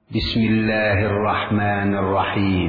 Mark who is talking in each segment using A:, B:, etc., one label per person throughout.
A: بسم الله الرحمن الرحيم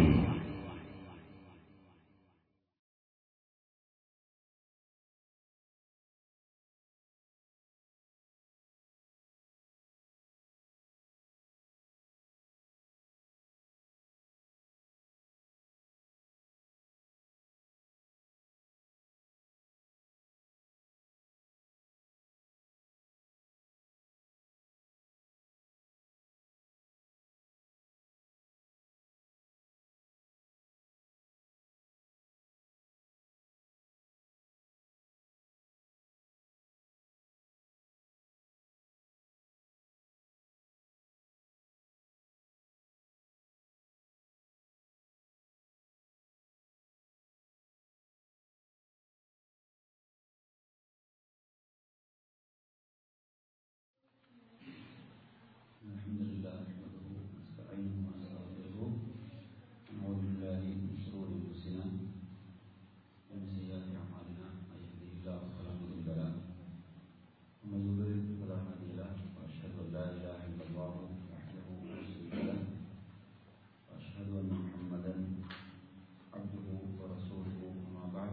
B: الحمد لله نحمده ونستعينه ونستغفره ونعوذ بالله من شرور انفسنا ومن سيئات اعمالنا من يهده الله فلا مضل له ومن يضلل فلا هادي له واشهد ان لا اله الا الله وحده لا شريك له واشهد ان محمدا عبده ورسوله اما بعد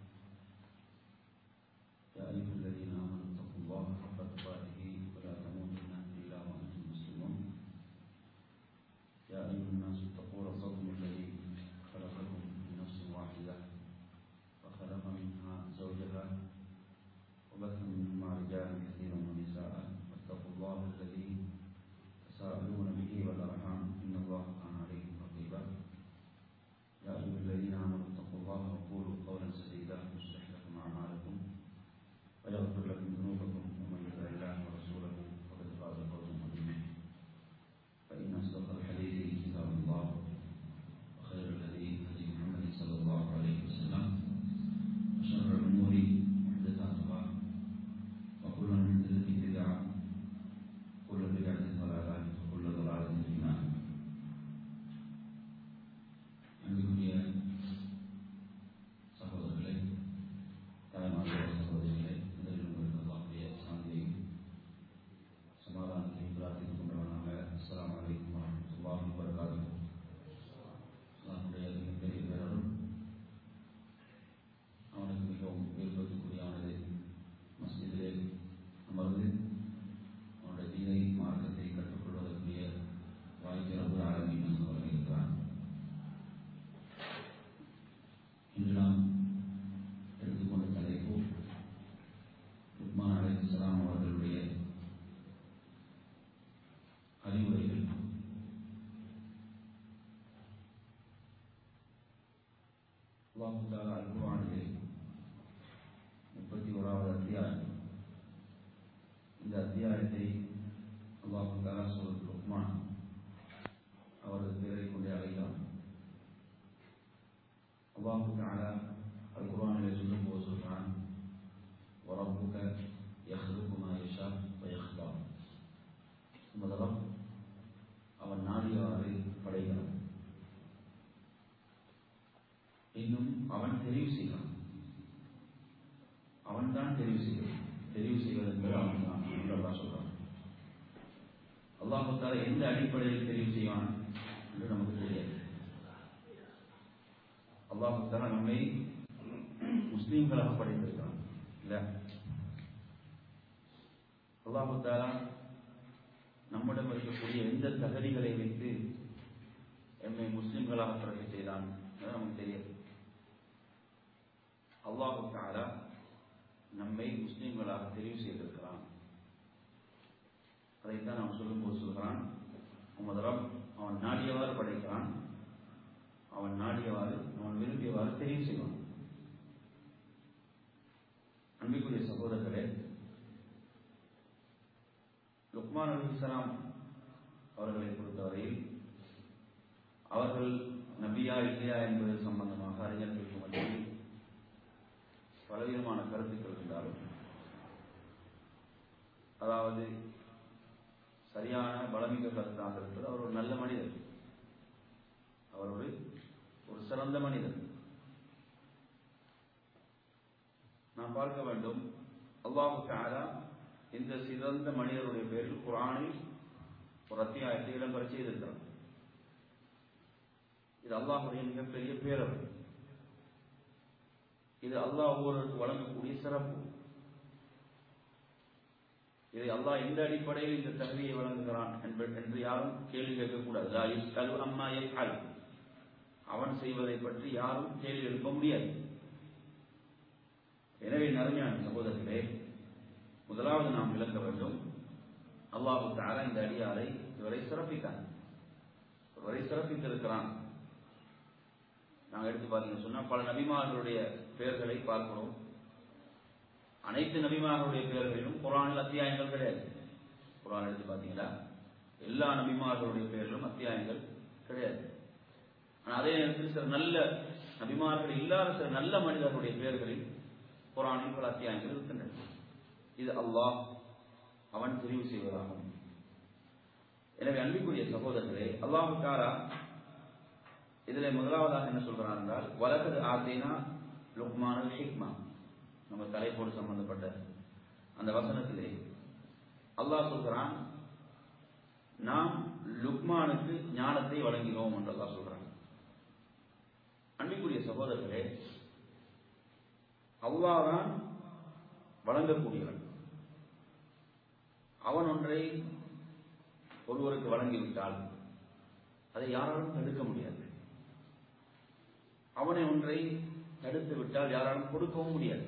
B: يا ايها الذين امنوا اتقوا الله حق تقاته ولا تموتن الا وانتم مسلمون يا ايها الناس اتقوا ربكم الذي خلقكم من نفس واحده وخلق منها زوجها وبث منهما رجالا كثيرا ونساء واتقوا الله الذي تساءلون به والارحام ان الله كان عليكم رقيبا يا ايها الذين امنوا اتقوا الله وقولوا قولا سديدا يصلح لكم اعمالكم ويغفر لكم ذنوبكم ومن يطع الله ورسوله فقد فاز فوزا عظيما فان اصدق الحديث كتاب الله وخير الهدي هدي محمد صلى الله عليه وسلم وشر الامور محدثاتها وكل محدثه بدعه وكل بدعه ضلاله وكل ضلاله في النار அன்புக்குரிய சகோதரர்களே தாய்மார்களே சகோதரிகளே முதலில் உங்களுக்கு அல்லாஹுடைய சாந்தியையும் சமாதானத்தையும் பிரார்த்தித்துக் கொண்டவனாக அஸ்ஸலாமு அலைக்கும் வரஹ்மத்துல்லாஹி வபரகாத்துஹு அல்லாஹுடைய மிகப்பெரிய பேரரும் அவனுக்கு மிகவும் விருப்பத்துக்குரியானது மஸ்ஜிதிலே அமர்ந்து அவனுடைய தீனை மார்க்கத்தை கற்றுக்கொள்வதற்குரிய வாய்ப்பு ரபுல் ஆலமீன் அவர்கள் இருக்கிறான் இன்று நாம் எடுத்துக்கொண்ட தலைப்பு லுக்மான் அலைஹிஸ்ஸலாம் அவர்களுடைய அறிவுரைகள் அல்லாஹு தாலா அல் குர்ஆனிலே முப்பத்தி ஓராவது அத்தியாயம் இந்த அத்தியாயத்தை அல்லாஹு தாலா சொல் லுக்மான் அவரது பேரை கொண்டே அழைத்தான் அல்லாஹு தாலா அல் குர்ஆனிலே சொல்லும்போது சொல்றான் وربك يخلق ما يشاء ويختار முதலம் அவன் நாடியவாறு படைக்கிறான் இன்னும் அவன் தெரிவு செய்கிறான் அவன் தான் தெரிவு செய்கிறான் தெரிவு செய்வது என்பது அவன் தான் என்று அல்லாஹ் சொல்றான் அல்லாஹு தாலா எந்த அடிப்படையில் தெரிவு செய்வான் என்று நமக்கு தெரியாது அல்லாஹு தாலா நம்மை முஸ்லீம்களாக படைத்திருக்கிறான் இல்ல அல்லாஹு தாலா நம்மிடம் இருக்கக்கூடிய எந்த தகுதிகளை வைத்து எம்மை முஸ்லிம்களாக பிறக்க செய்தான் அது நமக்கு தெரியாது அல்லாஹு தாலா நம்மை முஸ்லிம்களாக தெரிவு செய்திருக்கிறான் அதைத்தான் அவன் சொல்லும்போது சொல்கிறான் முதலம் அவன் நாடியவாறு படைக்கிறான் அவன் நாடியவாறு அவன் விரும்பியவாறு தெரிவு செய்வான் அன்பிற்குரிய சகோதரர்களே லுக்மான் அலிஸ்லாம் அவர்களை பொறுத்தவரையில் அவர்கள் நபியா இல்லையா என்பது சம்பந்தமாக அறிஞர்களுக்கு மத்தியில் பலவிதமான கருத்துக்கள் இருந்தாலும் அதாவது சரியான பலமிக்க கருத்தாக இருக்கிறது அவர் ஒரு நல்ல மனிதர் அவர் ஒரு ஒரு சிறந்த மனிதர் நாம் பார்க்க வேண்டும் அல்லாஹு தாலா இந்த சிறந்த மனிதருடைய பேரில் குரானில் ஒரு அத்தியாயத்தை இடம்பெற செய்திருக்கிறான் இது அல்லாஹுடைய மிகப்பெரிய பேரவை இது அல்லாஹ் ஒவ்வொருவருக்கு வழங்கக்கூடிய சிறப்பு இதை அல்லாஹ் எந்த அடிப்படையில் இந்த தகுதியை வழங்குகிறான் என்று யாரும் கேள்வி கேட்கக்கூடாது அம்மா அவன் செய்வதை பற்றி யாரும் கேள்வி எழுப்ப முடியாது எனவே நறுமையான சகோதரர்களே முதலாவது நாம் விளக்க வேண்டும் அல்லாஹு தாரா இந்த அடியாரை இவரை சிறப்பித்தான் இவரை சிறப்பித்திருக்கிறான் நாங்கள் எடுத்து பார்த்தீங்கன்னு சொன்னா பல நபிமார்களுடைய பெயர்களை பார்க்கிறோம் அனைத்து நபிமார்களுடைய பெயர்களிலும் குரானில் அத்தியாயங்கள் கிடையாது குரான் எடுத்து பார்த்தீங்களா எல்லா நபிமார்களுடைய பெயர்களும் அத்தியாயங்கள் கிடையாது ஆனால் அதே நேரத்தில் சில நல்ல நபிமார்கள் இல்லாத சில நல்ல மனிதர்களுடைய பெயர்களில் குரானில் பல அத்தியாயங்கள் இருக்கின்றன இது அல்லாஹ் அவன் தெரிவு செய்வதாகும் எனவே அன்பிற்குரிய சகோதரர்களே அல்லாஹு தாரா இதுல முதலாவதாக என்ன சொல்றான் என்றால் வலகது ஆசைனா லுக்மானல் ஹிக்மா நம்ம தலைப்போடு சம்பந்தப்பட்ட அந்த வசனத்திலே அல்லாஹ் சொல்கிறான் நாம் லுக்மானுக்கு ஞானத்தை வழங்கினோம் என்று அல்லாஹ் சொல்றான் அன்பிற்குரிய சகோதரர்களே அல்லாதான் வழங்கக்கூடியவன் அவன் ஒன்றை ஒருவருக்கு வழங்கிவிட்டால் அதை யாராலும் தடுக்க முடியாது அவனை ஒன்றை தடுத்து விட்டால் யாராலும் கொடுக்கவும் முடியாது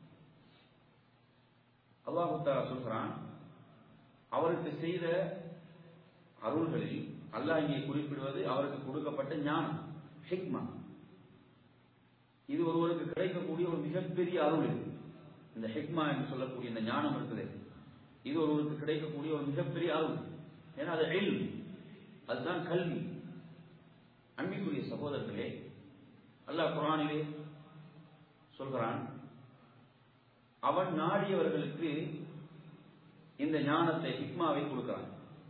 B: அல்லாஹுத்தா சொல்கிறான் அவருக்கு செய்த அருள்களில் அல்லாஹ் இங்கே குறிப்பிடுவது அவருக்கு கொடுக்கப்பட்ட ஞானம் ஹிக்மா இது ஒருவருக்கு கிடைக்கக்கூடிய ஒரு மிகப்பெரிய அருள் இது இந்த ஹிக்மா என்று சொல்லக்கூடிய இந்த ஞானம் இருக்குது இது ஒருவருக்கு கிடைக்கக்கூடிய ஒரு மிகப்பெரிய அருள் ஏன்னா அது எல் அதுதான் கல்வி அன்பிற்குரிய சகோதரர்களே அல்லாஹ் குரானிலே சொல்கிறான் அவன் நாடியவர்களுக்கு இந்த ஞானத்தை ஹிக்மாவை கொடுக்கிறான்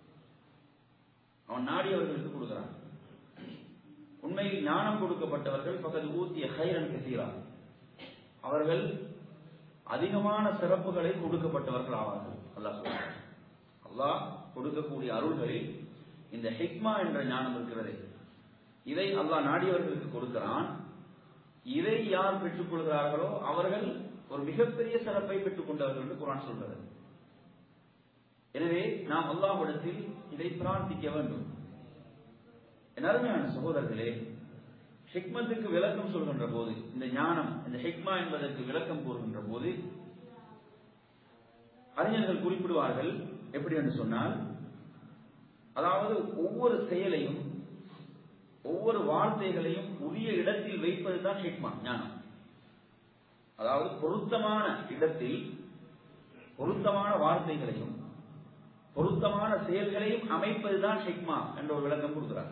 B: அவன் நாடியவர்களுக்கு கொடுக்கிறான் உண்மையில் ஞானம் கொடுக்கப்பட்டவர்கள் பக்கத்து ஊத்திய ஹைரன் கசீரா அவர்கள் அதிகமான சிறப்புகளை கொடுக்கப்பட்டவர்கள் ஆவார்கள் அல்லாஹ் சொல்றான் அல்லாஹ் கொடுக்கக்கூடிய அருள்களில் இந்த ஹிக்மா என்ற ஞானம் இருக்கிறது இதை அல்லாஹ் நாடியவர்களுக்கு கொடுக்கிறான் இதை யார் பெற்றுக் கொள்கிறார்களோ அவர்கள் ஒரு மிகப்பெரிய சிறப்பை பெற்றுக் கொண்டவர்கள் என்று குரான் சொல்கிறது எனவே நாம் அல்லாஹ்விடத்தில் இதை பிரார்த்திக்க வேண்டும் என் அருமையான சகோதரர்களே ஹிக்மத்துக்கு விளக்கம் சொல்கின்ற போது இந்த ஞானம் இந்த ஹிக்மா என்பதற்கு விளக்கம் கூறுகின்ற போது அறிஞர்கள் குறிப்பிடுவார்கள் எப்படி என்று சொன்னால் அதாவது ஒவ்வொரு செயலையும் ஒவ்வொரு வார்த்தைகளையும் உரிய இடத்தில் வைப்பதுதான் ஹிக்மா ஞானம் அதாவது பொருத்தமான இடத்தில் பொருத்தமான வார்த்தைகளையும் பொருத்தமான செயல்களையும் அமைப்பதுதான் ஹிக்மா என்ற ஒரு விளக்கம் கொடுக்கிறார்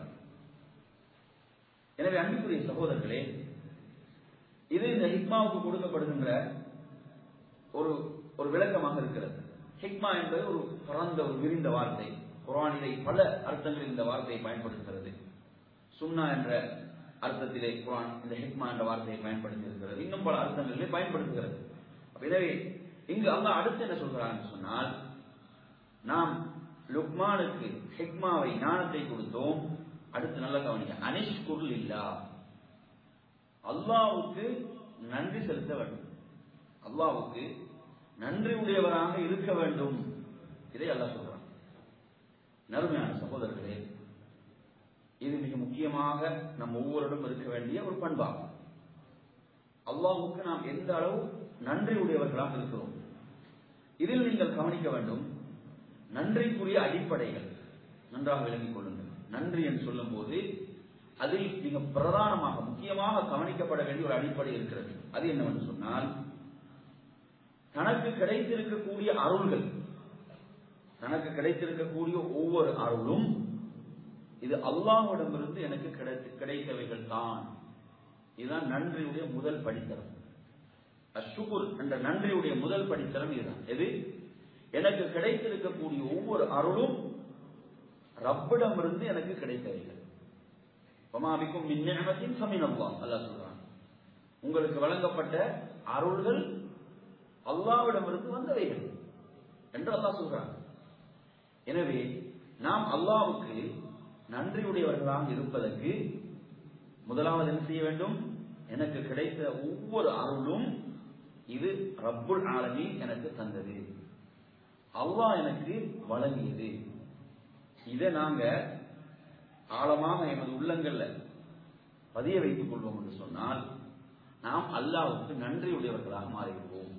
B: எனவே அன்புக்குரிய சகோதரர்களே இது இந்த ஹிக்மாவுக்கு கொடுக்கப்படுகின்ற ஒரு ஒரு விளக்கமாக இருக்கிறது ஹிக்மா என்பது ஒரு பரந்த ஒரு விரிந்த வார்த்தை குரானிலே பல அர்த்தங்களில் இந்த வார்த்தையை பயன்படுத்துகிறது சுன்னா என்ற அர்த்தத்திலே குரான் இந்த ஹிக்மா என்ற வார்த்தையை பயன்படுத்தி இருக்கிறது இன்னும் பல அர்த்தங்களிலே பயன்படுத்துகிறது எனவே இங்கு அல்லாஹ் அடுத்து என்ன சொல்கிறான்னு சொன்னால் நாம் லுக்மானுக்கு ஹிக்மாவை ஞானத்தை கொடுத்தோம் அடுத்து நல்ல கவனிக்க அனிஷ்குருள் இல்லா அல்லாவுக்கு நன்றி செலுத்த வேண்டும் அல்லாவுக்கு நன்றி உடையவராக இருக்க வேண்டும் இதை அல்லாஹ் சொல்றான் நறுமையான சகோதரர்களே இது மிக முக்கியமாக நம் ஒவ்வொருடம் இருக்க வேண்டிய ஒரு பண்பாகும் அல்லாஹுக்கு நாம் எந்த அளவு நன்றி உடையவர்களாக இருக்கிறோம் இதில் நீங்கள் கவனிக்க வேண்டும் நன்றிக்குரிய அடிப்படைகள் நன்றாக விளங்கிக் கொள்ளுங்கள் நன்றி என்று சொல்லும் போது அதில் மிக பிரதானமாக முக்கியமாக கவனிக்கப்பட வேண்டிய ஒரு அடிப்படை இருக்கிறது அது என்னவென்று சொன்னால் தனக்கு கிடைத்திருக்கக்கூடிய அருள்கள் தனக்கு கிடைத்திருக்கக்கூடிய ஒவ்வொரு அருளும் இது அல்லாஹ்விடமிருந்து எனக்கு கிடைத்து கிடைத்தவைகள் தான் இதுதான் நன்றியுடைய முதல் படித்தரம் அஷுகுர் என்ற நன்றியுடைய முதல் படித்தரம் இதுதான் எது எனக்கு கிடைத்திருக்கக்கூடிய ஒவ்வொரு அருளும் ரப்பிடமிருந்து எனக்கு கிடைத்தவைகள் பமாபிக்கும் மின்னமத்தின் சமீனம்வா அல்லாஹ் சொல்றான் உங்களுக்கு வழங்கப்பட்ட அருள்கள் அல்லாவிடமிருந்து வந்தவைகள் என்று அல்லாஹ் சொல்றான் எனவே நாம் அல்லாவுக்கு நன்றியுடையவர்களாக இருப்பதற்கு முதலாவது என்ன செய்ய வேண்டும் எனக்கு கிடைத்த ஒவ்வொரு அருளும் இது ரப்புல் ஆலமி எனக்கு தந்தது அல்லாஹ் எனக்கு வழங்கியது இதை நாங்க ஆழமாக எமது உள்ளங்கள்ல பதிய வைத்துக் கொள்வோம் என்று சொன்னால் நாம் அல்லாவுக்கு நன்றியுடையவர்களாக மாறிவிடுவோம்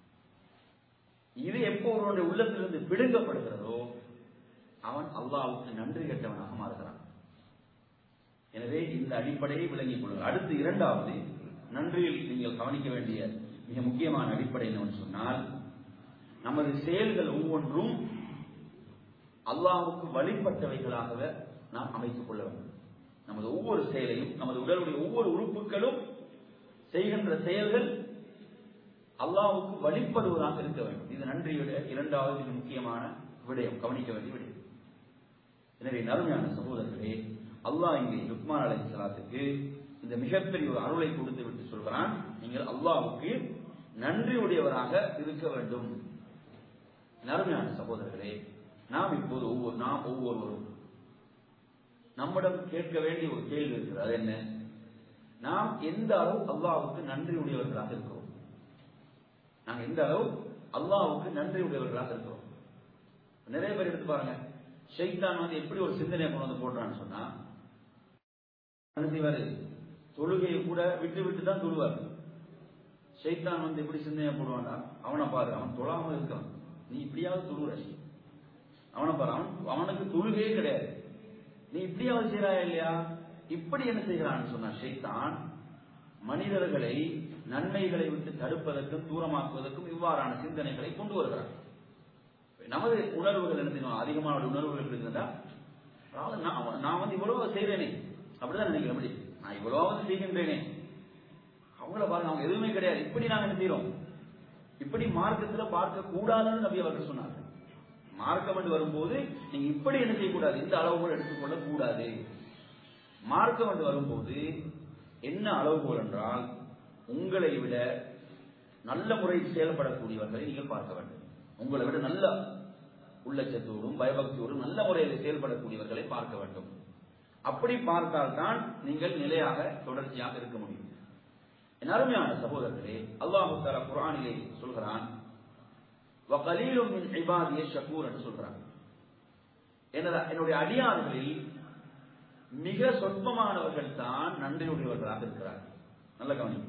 B: இது எப்போ ஒருவனுடைய உள்ளத்திலிருந்து பிடுங்கப்படுகிறதோ அவன் அல்லாவுக்கு நன்றி கெட்டவனாக மாறுகிறான் எனவே இந்த அடிப்படையை விளங்கிக் கொள்ளுங்கள் அடுத்து இரண்டாவது நன்றியில் நீங்கள் கவனிக்க வேண்டிய மிக முக்கியமான அடிப்படை என்னவென்று சொன்னால் நமது செயல்கள் ஒவ்வொன்றும் அல்லாவுக்கு வழிபட்டவைகளாக நாம் அமைத்துக் கொள்ள வேண்டும் நமது ஒவ்வொரு செயலையும் நமது உடலுடைய ஒவ்வொரு உறுப்புகளும் செய்கின்ற செயல்கள் அல்லாவுக்கு வழிபடுவதாக இருக்க வேண்டும் இது நன்றியுடைய இரண்டாவது மிக முக்கியமான விடயம் கவனிக்க வேண்டிய விடயம் எனவே நறுமையான சகோதரர்களே அல்லாஹ் இங்கே லுக்மான் அலை சலாத்துக்கு இந்த மிகப்பெரிய ஒரு அருளை கொடுத்து விட்டு சொல்கிறான் நீங்கள் அல்லாவுக்கு நன்றி உடையவராக இருக்க வேண்டும் நறுமையான சகோதரர்களே நாம் இப்போது ஒவ்வொரு நாம் ஒவ்வொருவரும் நம்மிடம் கேட்க வேண்டிய ஒரு கேள்வி இருக்கிறது அது என்ன நாம் எந்த அளவு அல்லாவுக்கு நன்றி உடையவர்களாக இருக்கிறோம் நாங்க எந்த அளவு அல்லாவுக்கு நன்றி உடையவர்களாக இருக்கிறோம் நிறைய பேர் எடுத்து பாருங்க ஷைத்தான் வந்து எப்படி ஒரு சிந்தனையை கொண்டு வந்து போடுறான்னு சொன்னா செய்வாரு தொழுகையை கூட விட்டு விட்டு தான் தொழுவார் ஷைத்தான் வந்து எப்படி சிந்தனையை போடுவான்டா அவனை பாரு அவன் தொழாம இருக்கான் நீ இப்படியாவது தொழுற அவனை பாரு அவன் அவனுக்கு தொழுகையே கிடையாது நீ இப்படியாவது செய்யறாயா இல்லையா இப்படி என்ன செய்கிறான்னு சொன்னா ஷைத்தான் மனிதர்களை நன்மைகளை விட்டு தடுப்பதற்கும் தூரமாக்குவதற்கும் இவ்வாறான சிந்தனைகளை கொண்டு வருகிறார் நமது உணர்வுகள் என்ன செய்யணும் அதிகமான உணர்வுகள் இருக்குதா அதாவது நான் நான் வந்து இவ்வளவு செய்றேனே அப்படிதான் நினைக்கிறேன் அப்படி நான் இவ்வளவாவது செய்கின்றேனே அவங்கள பாருங்க அவங்க எதுவுமே கிடையாது இப்படி நாங்க என்ன செய்யறோம் இப்படி மார்க்கத்துல பார்க்க கூடாதுன்னு நபி அவர்கள் சொன்னார்கள் மார்க்கம் என்று வரும்போது நீங்க இப்படி என்ன செய்யக்கூடாது இந்த அளவுகோல் எடுத்துக்கொள்ள கூடாது மார்க்கம் என்று வரும்போது என்ன அளவுகோல் என்றால் உங்களை விட நல்ல முறையில் செயல்படக்கூடியவர்களை நீங்கள் பார்க்க வேண்டும் உங்களை விட நல்ல உள்ளச்சத்தோடும் பயபக்தியோடும் நல்ல முறையில் செயல்படக்கூடியவர்களை பார்க்க வேண்டும் அப்படி பார்த்தால்தான் நீங்கள் நிலையாக தொடர்ச்சியாக இருக்க முடியும் என் அருமையான சகோதரர்களே அல்லாஹு தாலா குரானிலே சொல்கிறான் வகலீலும் மின் இபாதிய ஷக்கூர் என்று சொல்றான் என்னுடைய அடியார்களில் மிக சொற்பமானவர்கள் தான் நன்றியுடையவர்களாக இருக்கிறார்கள் நல்ல கவனிப்பு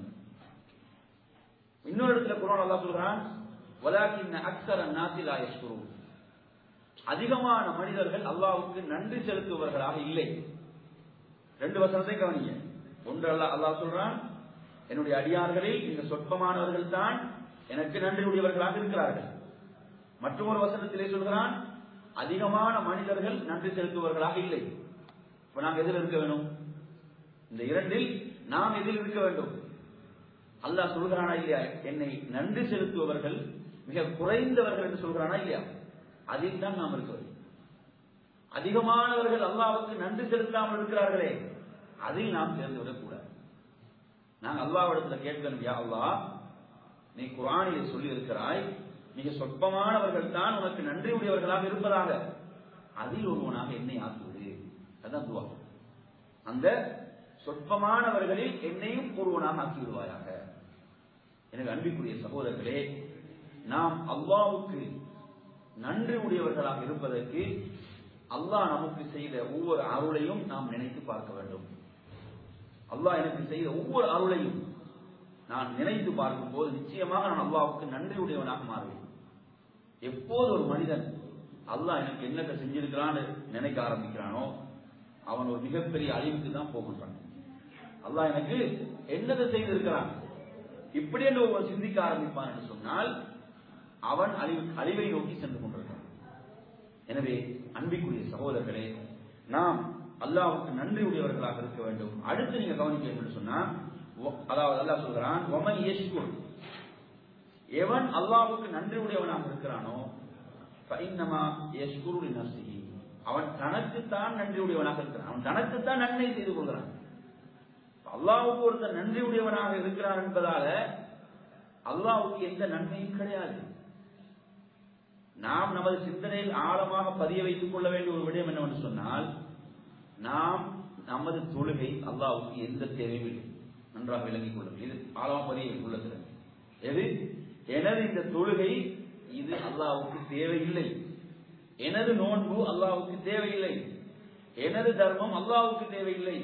B: இன்னொரு இடத்துல குரான் அல்லா சொல்கிறான் வலாக்கின் அக்சர நாசில் ஆயஸ்குரு அதிகமான மனிதர்கள் அல்லாவுக்கு நன்றி செலுத்துபவர்களாக இல்லை ரெண்டு வசனத்தை கவனிங்க ஒன்று அல்லா அல்லாஹ் சொல்றான் என்னுடைய அடியார்களில் இந்த சொற்பமானவர்கள் தான் எனக்கு நன்றி உடையவர்களாக இருக்கிறார்கள் மற்றொரு வசனத்திலே சொல்கிறான் அதிகமான மனிதர்கள் நன்றி செலுத்துபவர்களாக இல்லை இப்ப நாம் எதில் இருக்க வேண்டும் இந்த இரண்டில் நாம் எதில் இருக்க வேண்டும் அல்லாஹ் சொல்கிறானா இல்லையா என்னை நன்றி செலுத்துபவர்கள் மிக குறைந்தவர்கள் என்று சொல்கிறானா இல்லையா அதில் தான் நாம் இருக்க வேண்டும் அதிகமானவர்கள் அல்லாவுக்கு நன்றி செலுத்தாமல் இருக்கிறார்களே அதில் நாம் சேர்ந்து விடக்கூடாது நாங்கள் அல்லாவிடத்துல கேட்கணும் யா அல்லா நீ குரானிலே சொல்லி இருக்கிறாய் மிக சொற்பமானவர்கள் தான் உனக்கு நன்றி உடையவர்களாக இருப்பதாக அதில் ஒருவனாக என்னை ஆக்குவது அதான் துவா அந்த சொற்பமானவர்களில் என்னையும் ஒருவனாக ஆக்கி விடுவாயாக எனக்கு அன்பிற்குரிய சகோதரர்களே நாம் அல்லாவுக்கு நன்றி உடையவர்களாக இருப்பதற்கு அல்லாஹ் நமக்கு செய்த ஒவ்வொரு அருளையும் நாம் நினைத்து பார்க்க வேண்டும் அல்லாஹ் எனக்கு செய்த ஒவ்வொரு அருளையும் நான் நினைத்து பார்க்கும் போது நிச்சயமாக நான் அல்லாவுக்கு நன்றி உடையவனாக மாறுவேன் எப்போது ஒரு மனிதன் அல்லாஹ் எனக்கு என்னத்தை செஞ்சிருக்கிறான்னு நினைக்க ஆரம்பிக்கிறானோ அவன் ஒரு மிகப்பெரிய அழிவுக்கு தான் போகின்றான் அல்லாஹ் எனக்கு என்னதை செய்திருக்கிறான் இப்படி என்று ஒருவன் சிந்திக்க ஆரம்பிப்பான் என்று சொன்னால் அவன் அழிவு அழிவை நோக்கி சென்று கொண்டிருக்கிறான் எனவே அன்பிக்குரிய சகோதரர்களே நாம் அல்லாவுக்கு நன்றி உடையவர்களாக இருக்க வேண்டும் அடுத்து நீங்க கவனிக்க வேண்டும் சொன்னா அதாவது அல்லாஹ் சொல்கிறான் ஒமன் யஷ்குர் எவன் அல்லாவுக்கு நன்றி உடையவனாக இருக்கிறானோ ஃபைன்னமா யஷ்குரு நஃப்ஸிஹி அவன் தனக்குத்தான் நன்றி உடையவனாக இருக்கிறான் அவன் தனக்குத்தான் நன்மை செய்து கொள்கிறான் அல்லாவுக்கு ஒருத்தர் நன்றி உடையவனாக இருக்கிறான் என்பதால அல்லாவுக்கு எந்த நன்மையும் கிடையாது நாம் நமது சிந்தனையில் ஆழமாக பதிய வைத்துக் கொள்ள வேண்டிய ஒரு விடயம் என்னவென்று சொன்னால் நாம் நமது தொழுகை அல்லாவுக்கு எந்த தேவையும் இல்லை நன்றாக விளங்கிக் கொள்ளுங்கள் இது ஆழமா பதிய உள்ளது எது எனது இந்த தொழுகை இது அல்லாவுக்கு தேவையில்லை எனது நோன்பு அல்லாவுக்கு தேவையில்லை எனது தர்மம் அல்லாவுக்கு தேவையில்லை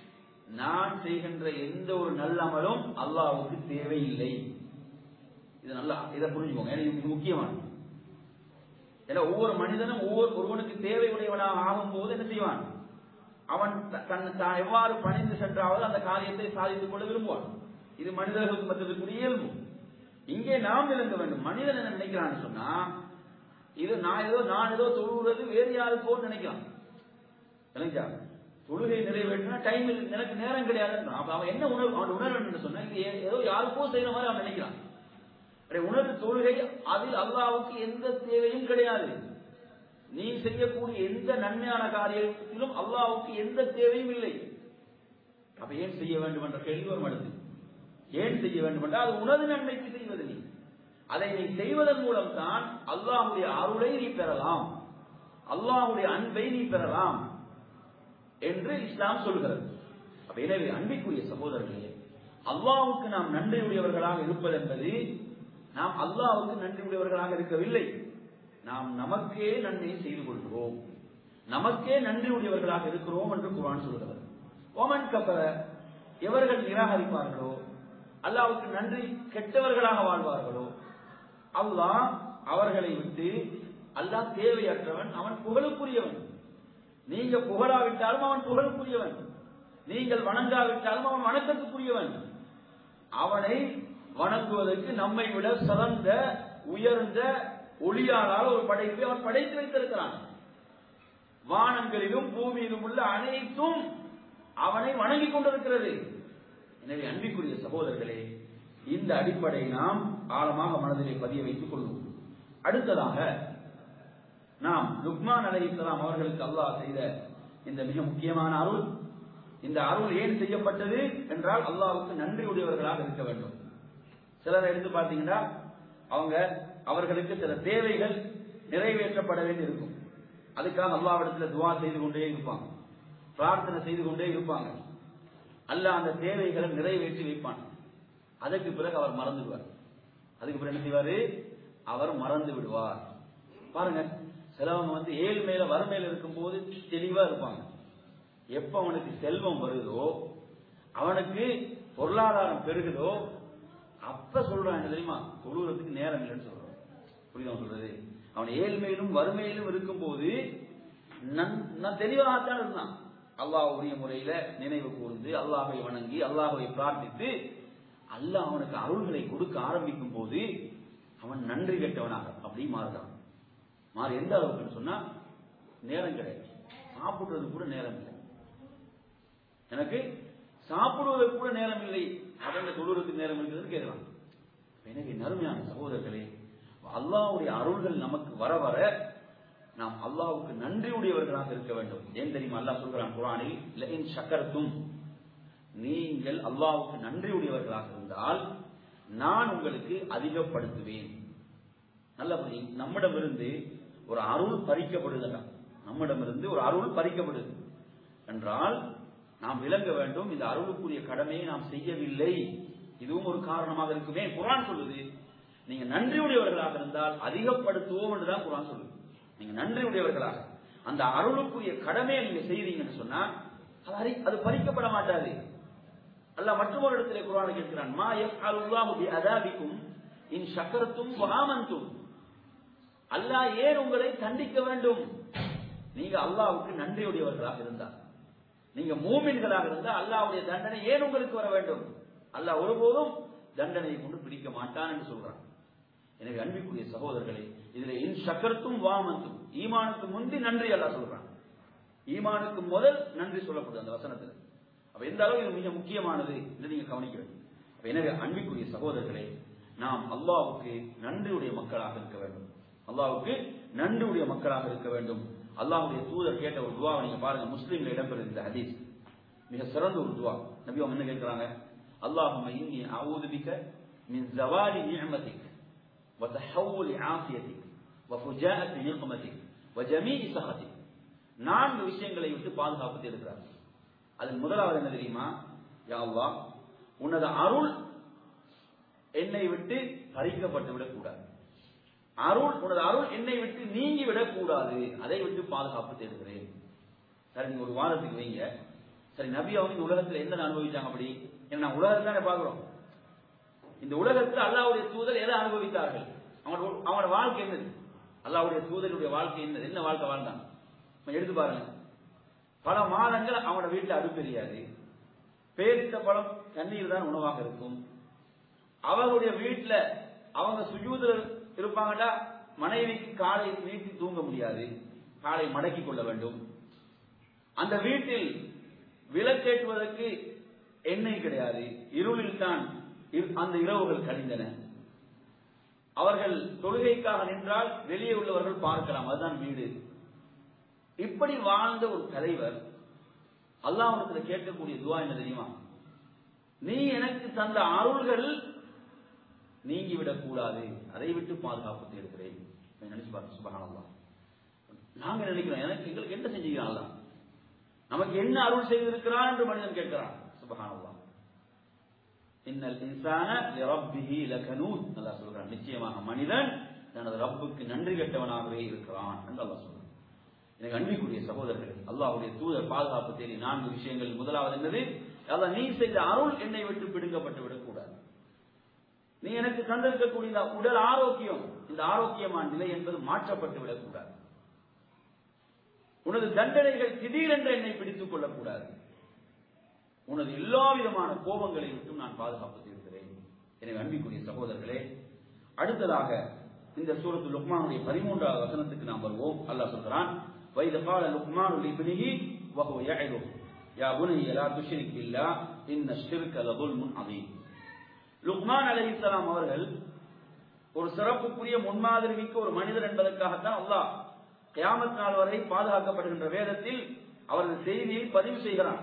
B: நான் செய்கின்ற எந்த ஒரு நல்ல அமலும் அல்லாவுக்கு தேவையில்லை இது நல்லா இதை புரிஞ்சுக்கோங்க ஏன்னா இது முக்கியமானது ஏன்னா ஒவ்வொரு மனிதனும் ஒவ்வொரு ஒருவனுக்கு தேவையுடையவனாக ஆகும் போது என்ன செய்வான் அவன் தன் தான் எவ்வாறு பணிந்து சென்றாவது அந்த காரியத்தை சாதித்துக் கொள்ள விரும்புவான் இது மனிதர்களுக்கு மற்றதுக்குரிய இயல்பு இங்கே நாம் விளங்க வேண்டும் மனிதன் என்ன நினைக்கிறான்னு சொன்னா இது நான் ஏதோ நான் ஏதோ தொழுகிறது வேறு யாருக்கோ நினைக்கிறான் விளங்கிச்சா தொழுகை நிறைவேற்றினா டைம் எனக்கு நேரம் கிடையாது அப்ப அவன் என்ன உணர்வு அவன் உணர்வு சொன்னா இது ஏதோ யாருக்கோ செய்யற மாதிரி அவன் நினைக்கிறான் உணர்வு தொழுகை அதில் அல்லாவுக்கு எந்த தேவையும் கிடையாது நீ செய்யக்கூடிய எந்த நன்மையான காரியத்திலும் அல்லாவுக்கு எந்த தேவையும் இல்லை அப்ப ஏன் செய்ய வேண்டும் என்ற கேள்வி வரும் அடுத்து ஏன் செய்ய வேண்டும் என்றால் அது உனது நன்மைக்கு செய்வது நீ அதை நீ செய்வதன் மூலம் தான் அல்லாஹுடைய அருளை நீ பெறலாம் அல்லாஹுடைய அன்பை நீ பெறலாம் என்று இஸ்லாம் சொல்கிறது அப்ப எனவே அன்பிற்குரிய சகோதரர்களே அல்லாவுக்கு நாம் நன்றியுடையவர்களாக இருப்பது என்பது நாம் அல்லாவுக்கு நன்றியுடையவர்களாக இருக்கவில்லை நாம் நமக்கே நன்மையை செய்து கொள்கிறோம் நமக்கே நன்றி உடையவர்களாக இருக்கிறோம் என்று குரான் சொல்கிறது ஓமன் கப்பர எவர்கள் நிராகரிப்பார்களோ அல்லாவுக்கு நன்றி கெட்டவர்களாக வாழ்வார்களோ அல்லாஹ் அவர்களை விட்டு அல்லாஹ் தேவையற்றவன் அவன் புகழுக்குரியவன் நீங்க புகழாவிட்டாலும் அவன் புகழுக்குரியவன் நீங்கள் வணங்காவிட்டாலும் அவன் வணக்கத்துக்குரியவன் அவனை வணங்குவதற்கு நம்மை விட சிறந்த உயர்ந்த ஒளியாளால் ஒரு படைப்பை அவன் படைத்து வைத்திருக்கிறான் வானங்களிலும் பூமியிலும் உள்ள அனைத்தும் அவனை வணங்கிக் கொண்டிருக்கிறது எனவே அன்பிற்குரிய சகோதரர்களே இந்த அடிப்படை நாம் ஆழமாக மனதிலே பதிய வைத்துக் கொள்வோம் அடுத்ததாக நாம் லுக்மான் அலை இஸ்லாம் அவர்களுக்கு அல்லாஹ் செய்த இந்த மிக முக்கியமான அருள் இந்த அருள் ஏன் செய்யப்பட்டது என்றால் அல்லாவுக்கு நன்றி உடையவர்களாக இருக்க வேண்டும் சிலரை எடுத்து பார்த்தீங்கன்னா அவங்க அவர்களுக்கு சில தேவைகள் நிறைவேற்றப்பட வேண்டி இருக்கும் அதுக்காக அல்லாவிடத்துல துவா செய்து கொண்டே இருப்பாங்க பிரார்த்தனை செய்து கொண்டே இருப்பாங்க அல்ல அந்த தேவைகளை நிறைவேற்றி வைப்பான் அதற்கு பிறகு அவர் மறந்துடுவார் அதுக்கு பிறகு என்ன செய்வாரு அவர் மறந்து விடுவார் பாருங்க சிலவங்க வந்து ஏழ்மையில வறுமையில இருக்கும் போது தெளிவா இருப்பாங்க எப்ப அவனுக்கு செல்வம் வருதோ அவனுக்கு பொருளாதாரம் பெருகுதோ அப்ப சொல்றான் என்ன தெரியுமா தொழுறதுக்கு நேரம் இல்லைன்னு சொல்றான் புரியுதா சொல்றது அவன் ஏழ்மையிலும் வறுமையிலும் இருக்கும் போது நான் தெளிவாகத்தான் இருந்தான் அல்லாஹ் உரிய முறையில நினைவு கூர்ந்து அல்லாஹை வணங்கி அல்லாஹை பிரார்த்தித்து அல்லாஹ் அவனுக்கு அருள்களை கொடுக்க ஆரம்பிக்கும் போது அவன் நன்றி கெட்டவனாக அப்படி மாறுறான் மாறி எந்த அளவுக்கு சொன்னா நேரம் கிடையாது சாப்பிடுறது கூட நேரம் இல்லை எனக்கு சாப்பிடுவதற்கு கூட நேரம் இல்லை அதன் தொழுறதுக்கு நேரம் இருக்குதுன்னு கேட்கலாம் எனவே நறுமையான சகோதரர்களே அல்லாவுடைய அருள்கள் நமக்கு வர வர நாம் அல்லாவுக்கு நன்றி உடையவர்களாக இருக்க வேண்டும் ஏன் தெரியுமா அல்லாஹ் சொல்கிறான் குரானில் சக்கரத்தும் நீங்கள் அல்லாவுக்கு நன்றி உடையவர்களாக இருந்தால் நான் உங்களுக்கு அதிகப்படுத்துவேன் நல்ல நம்மிடமிருந்து ஒரு அருள் பறிக்கப்படுதா நம்மிடமிருந்து ஒரு அருள் பறிக்கப்படுது என்றால் நாம் விளங்க வேண்டும் இந்த அருளுக்குரிய கடமையை நாம் செய்யவில்லை இதுவும் ஒரு காரணமாக இருக்குமே குரான் சொல்லுது நீங்க நன்றி உடையவர்களாக இருந்தால் அதிகப்படுத்துவோம் என்றுதான் குரான் சொல்லுது நீங்க நன்றி உடையவர்களாக அந்த அருளுக்குரிய கடமையை நீங்க செய்தீங்கன்னு சொன்னா அது அது பறிக்கப்பட மாட்டாது அல்ல மற்றொரு இடத்திலே குரான் கேட்கிறான் மா அல்லாஹு பி அதாபிக்கும் இன் சக்கரத்தும் வகாமந்தும் அல்லாஹ் ஏன் உங்களை தண்டிக்க வேண்டும் நீங்க அல்லாவுக்கு நன்றியுடையவர்களாக இருந்தால் நீங்க மூமின்களாக இருந்தால் அல்லாவுடைய தண்டனை ஏன் உங்களுக்கு வர வேண்டும் அல்லாஹ் ஒருபோதும் தண்டனையை கொண்டு பிடிக்க மாட்டான் என்று சொல்றான் எனவே அன்பிற்குரிய சகோதரர்களே இதுல இன் சக்கரத்தும் வாமந்தும் ஈமானுக்கு முந்தி நன்றி அல்லாஹ் சொல்றான் ஈமானுக்கு முதல் நன்றி சொல்லப்படுது அந்த வசனத்தில் அப்ப எந்த அளவு இது மிக முக்கியமானது என்று நீங்க கவனிக்க வேண்டும் எனவே அன்பிற்குரிய சகோதரர்களே நாம் அல்லாவுக்கு நன்றியுடைய மக்களாக இருக்க வேண்டும் அல்லாவுக்கு நன்றியுடைய மக்களாக இருக்க வேண்டும் அல்லாஹுடைய தூதர் கேட்ட ஒரு துவாவை நீங்க பாருங்க முஸ்லீம்ல இடம்பெறும் இந்த ஹதீஸ் மிக சிறந்த ஒரு துவா நபி அவங்க என்ன கேட்கிறாங்க அல்லாஹும இன்னி அஊது பிக மின் ஜவாலி நிஅமதிக் وتحول عافيتك
C: வஃபுஜாஅத்தி நிக்மதிக் வஜமீஇ சஹதிக் நான்கு விஷயங்களை விட்டு பாதுகாப்பு தேடுகிறார் அதில் முதலாவது என்ன தெரியுமா யா அல்லாஹ் உனது அருள் என்னை விட்டு பறிக்கப்பட்டு விடக்கூடாது அருள் உனது அருள் என்னை விட்டு நீங்கி விடக்கூடாது அதை விட்டு பாதுகாப்பு தேடுகிறேன் சரி நீங்க ஒரு வாரத்துக்கு வைங்க சரி நபி அவங்க இந்த உலகத்துல என்ன அனுபவிச்சாங்க அப்படி ஏன்னா நான் உலகத்தை தானே பாக்குறோம் இந்த உலகத்தில் அல்லாவுடைய தூதர் எதை அனுபவித்தார்கள் அவனோட அவனோட வாழ்க்கை என்னது அல்லாவுடைய தூதருடைய வாழ்க்கை என்னது என்ன வாழ்க்கை வாழ்ந்தான் கொஞ்சம் எடுத்து பாருங்க பல மாதங்கள் அவனோட வீட்டுல அடுப்பு தெரியாது பேரித்த பழம் தண்ணீர் தான் உணவாக இருக்கும் அவர்களுடைய வீட்டுல அவங்க சுஜூதுல இருப்பாங்கடா மனைவிக்கு காலை நீட்டி தூங்க முடியாது காலை மடக்கி கொள்ள வேண்டும் அந்த வீட்டில் விளக்கேற்றுவதற்கு எண்ணெய் கிடையாது இருளில் தான் இரு- அந்த இரவுகள் கழிந்தன அவர்கள் தொழுகைக்காக நின்றால் வெளியே உள்ளவர்கள் பார்க்கலாம் அதுதான் வீடு இப்படி வாழ்ந்த ஒரு தலைவர் அல்லாஹ்விடத்துல கேட்கக்கூடிய துவா என்ன தெரியுமா நீ எனக்கு தந்த அருள்கள் நீங்கிவிடக் கூடாது அதை விட்டு பாதுகாப்பு தேடுகிறேன் நினைச்சு பாருங்க சுபஹானல்லாஹ் நாங்க நினைக்கிறோம் எனக்கு எங்களுக்கு என்ன செஞ்சுக்கிறான் அல்லாஹ் நமக்கு என்ன அருள் செய்திருக்கிறான் என்று மனிதன் கேட்கிறான் சுபஹானல்லாஹ் இன்னல் இன்சான லிரப்பிஹி லகனூத் அல்லாஹ் சொல்றான் நிச்சயமாக மனிதன் தனது ரப்புக்கு நன்றி கெட்டவனாகவே இருக்கிறான் என்று அல்லாஹ் சொல்றான் எனக்கு அன்பிக்குரிய சகோதரர்களே அல்லாஹ்வுடைய தூதர் பாதுகாப்பு தேடி நான்கு விஷயங்கள் முதலாவது என்னது அல்லாஹ் நீ செய்த அருள் என்னை விட்டு பிடுங்கப்பட்டு விடக்கூடாது நீ எனக்கு தந்திருக்கக்கூடிய இந்த உடல் ஆரோக்கியம் இந்த ஆரோக்கியமான நிலை என்பது மாற்றப்பட்டு விடக்கூடாது உனது தண்டனைகள் திடீரென்று என்னை பிடித்துக் கொள்ளக்கூடாது உனது எல்லா விதமான கோபங்களை விட்டும் நான் பாதுகாப்பு செய்கிறேன் எனவே அன்பிக்குரிய சகோதரர்களே அடுத்ததாக இந்த சூரத்து லுக்மானுடைய பதிமூன்றாவது வசனத்துக்கு நாம் வருவோம் அல்லாஹ் சொல்கிறான் வைத கால லுக்மானு லிப்னிஹி வஹுவ யஇது யா புனைய லா துஷ்ரிக் பில்லாஹ் இன்ன ஷிர்க லظுல்முன் அதீம் லுக்மான் அலைஹிஸ்ஸலாம் அவர்கள் ஒரு சிறப்புக்குரிய முன்மாதிரி மிக்க ஒரு மனிதர் என்பதற்காகத்தான் அல்லாஹ் கியாமத் நாள் வரை பாதுகாக்கப்படுகின்ற வேதத்தில் அவரது செய்தியை பதிவு செய்கிறான்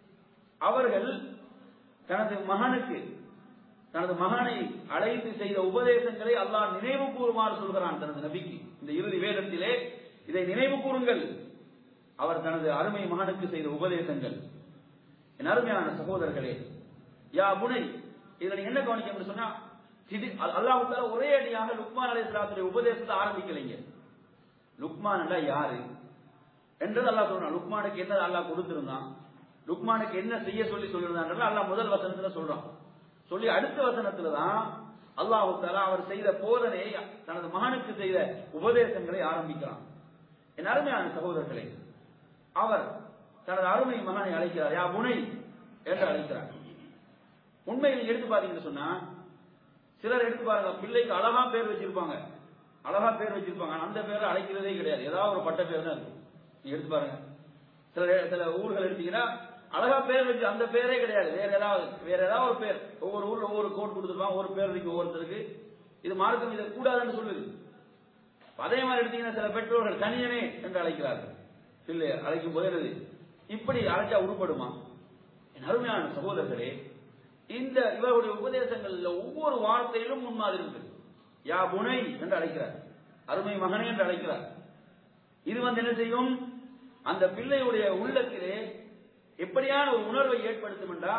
C: அவர்கள் தனது மகனுக்கு தனது மகனை அழைத்து செய்த உபதேசங்களை அல்லாஹ் நினைவு கூறுமாறு சொல்கிறான் தனது நபிக்கு இந்த இறுதி வேதத்திலே இதை நினைவு கூறுங்கள் அவர் தனது அருமை மகனுக்கு செய்த உபதேசங்கள் என் அருமையான சகோதரர்களே யா புனை இதுல நீங்க என்ன கவனிக்க சொன்னா அல்லாஹ் ஒரே அடியாக லுக்மான் அலை உபதேசத்தை ஆரம்பிக்கலைங்க லுக்மான் என்றா யாரு என்றது அல்லாஹ் சொல்றான் லுக்மானுக்கு என்ன அல்லாஹ் கொடுத்திருந்தான் லுக்மானுக்கு என்ன செய்ய சொல்லி சொல்லியிருந்தான் அல்லாஹ் முதல் வசனத்துல சொல்றான் சொல்லி அடுத்த வசனத்துல தான் அல்லாஹு தாலா அவர் செய்த போதனை தனது மகனுக்கு செய்த உபதேசங்களை ஆரம்பிக்கிறான் என் அருமையான சகோதரர்களே அவர் தனது அருமை மகனை அழைக்கிறார் யா புனை என்று அழைக்கிறார் உண்மையில் எடுத்து பாத்தீங்கன்னு சொன்னா சிலர் எடுத்து பாருங்க பிள்ளைக்கு அழகா பேர் வச்சிருப்பாங்க அழகா பேர் வச்சிருப்பாங்க ஆனா அந்த பேரை அழைக்கிறதே கிடையாது ஏதாவது ஒரு பட்ட பேர் தான் இருக்கும் நீங்க எடுத்து பாருங்க சில சில ஊர்கள் எடுத்தீங்கன்னா அழகா பேர் வச்சு அந்த பேரே கிடையாது வேற ஏதாவது வேற ஏதாவது ஒரு பேர் ஒவ்வொரு ஊர்ல ஒவ்வொரு கோட் கொடுத்துருப்பாங்க ஒரு பேர் இருக்கு ஒவ்வொருத்தருக்கு இது மார்க்கம் இதை கூடாதுன்னு சொல்லுது அதே மாதிரி எடுத்தீங்கன்னா சில பெற்றோர்கள் தனியனே என்று அழைக்கிறார்கள் பிள்ளை அழைக்கும் போது என்னது இப்படி அழைச்சா உருப்படுமா என் அருமையான சகோதரர்களே இந்த இவருடைய உபதேசங்கள்ல ஒவ்வொரு வார்த்தையிலும் முன்மாதிரி இருக்கு யா புனை என்று அழைக்கிறார் அருமை மகனே என்று அழைக்கிறார் இது வந்து என்ன செய்யும் அந்த பிள்ளையுடைய உள்ளத்திலே எப்படியான ஒரு உணர்வை ஏற்படுத்தும் என்றா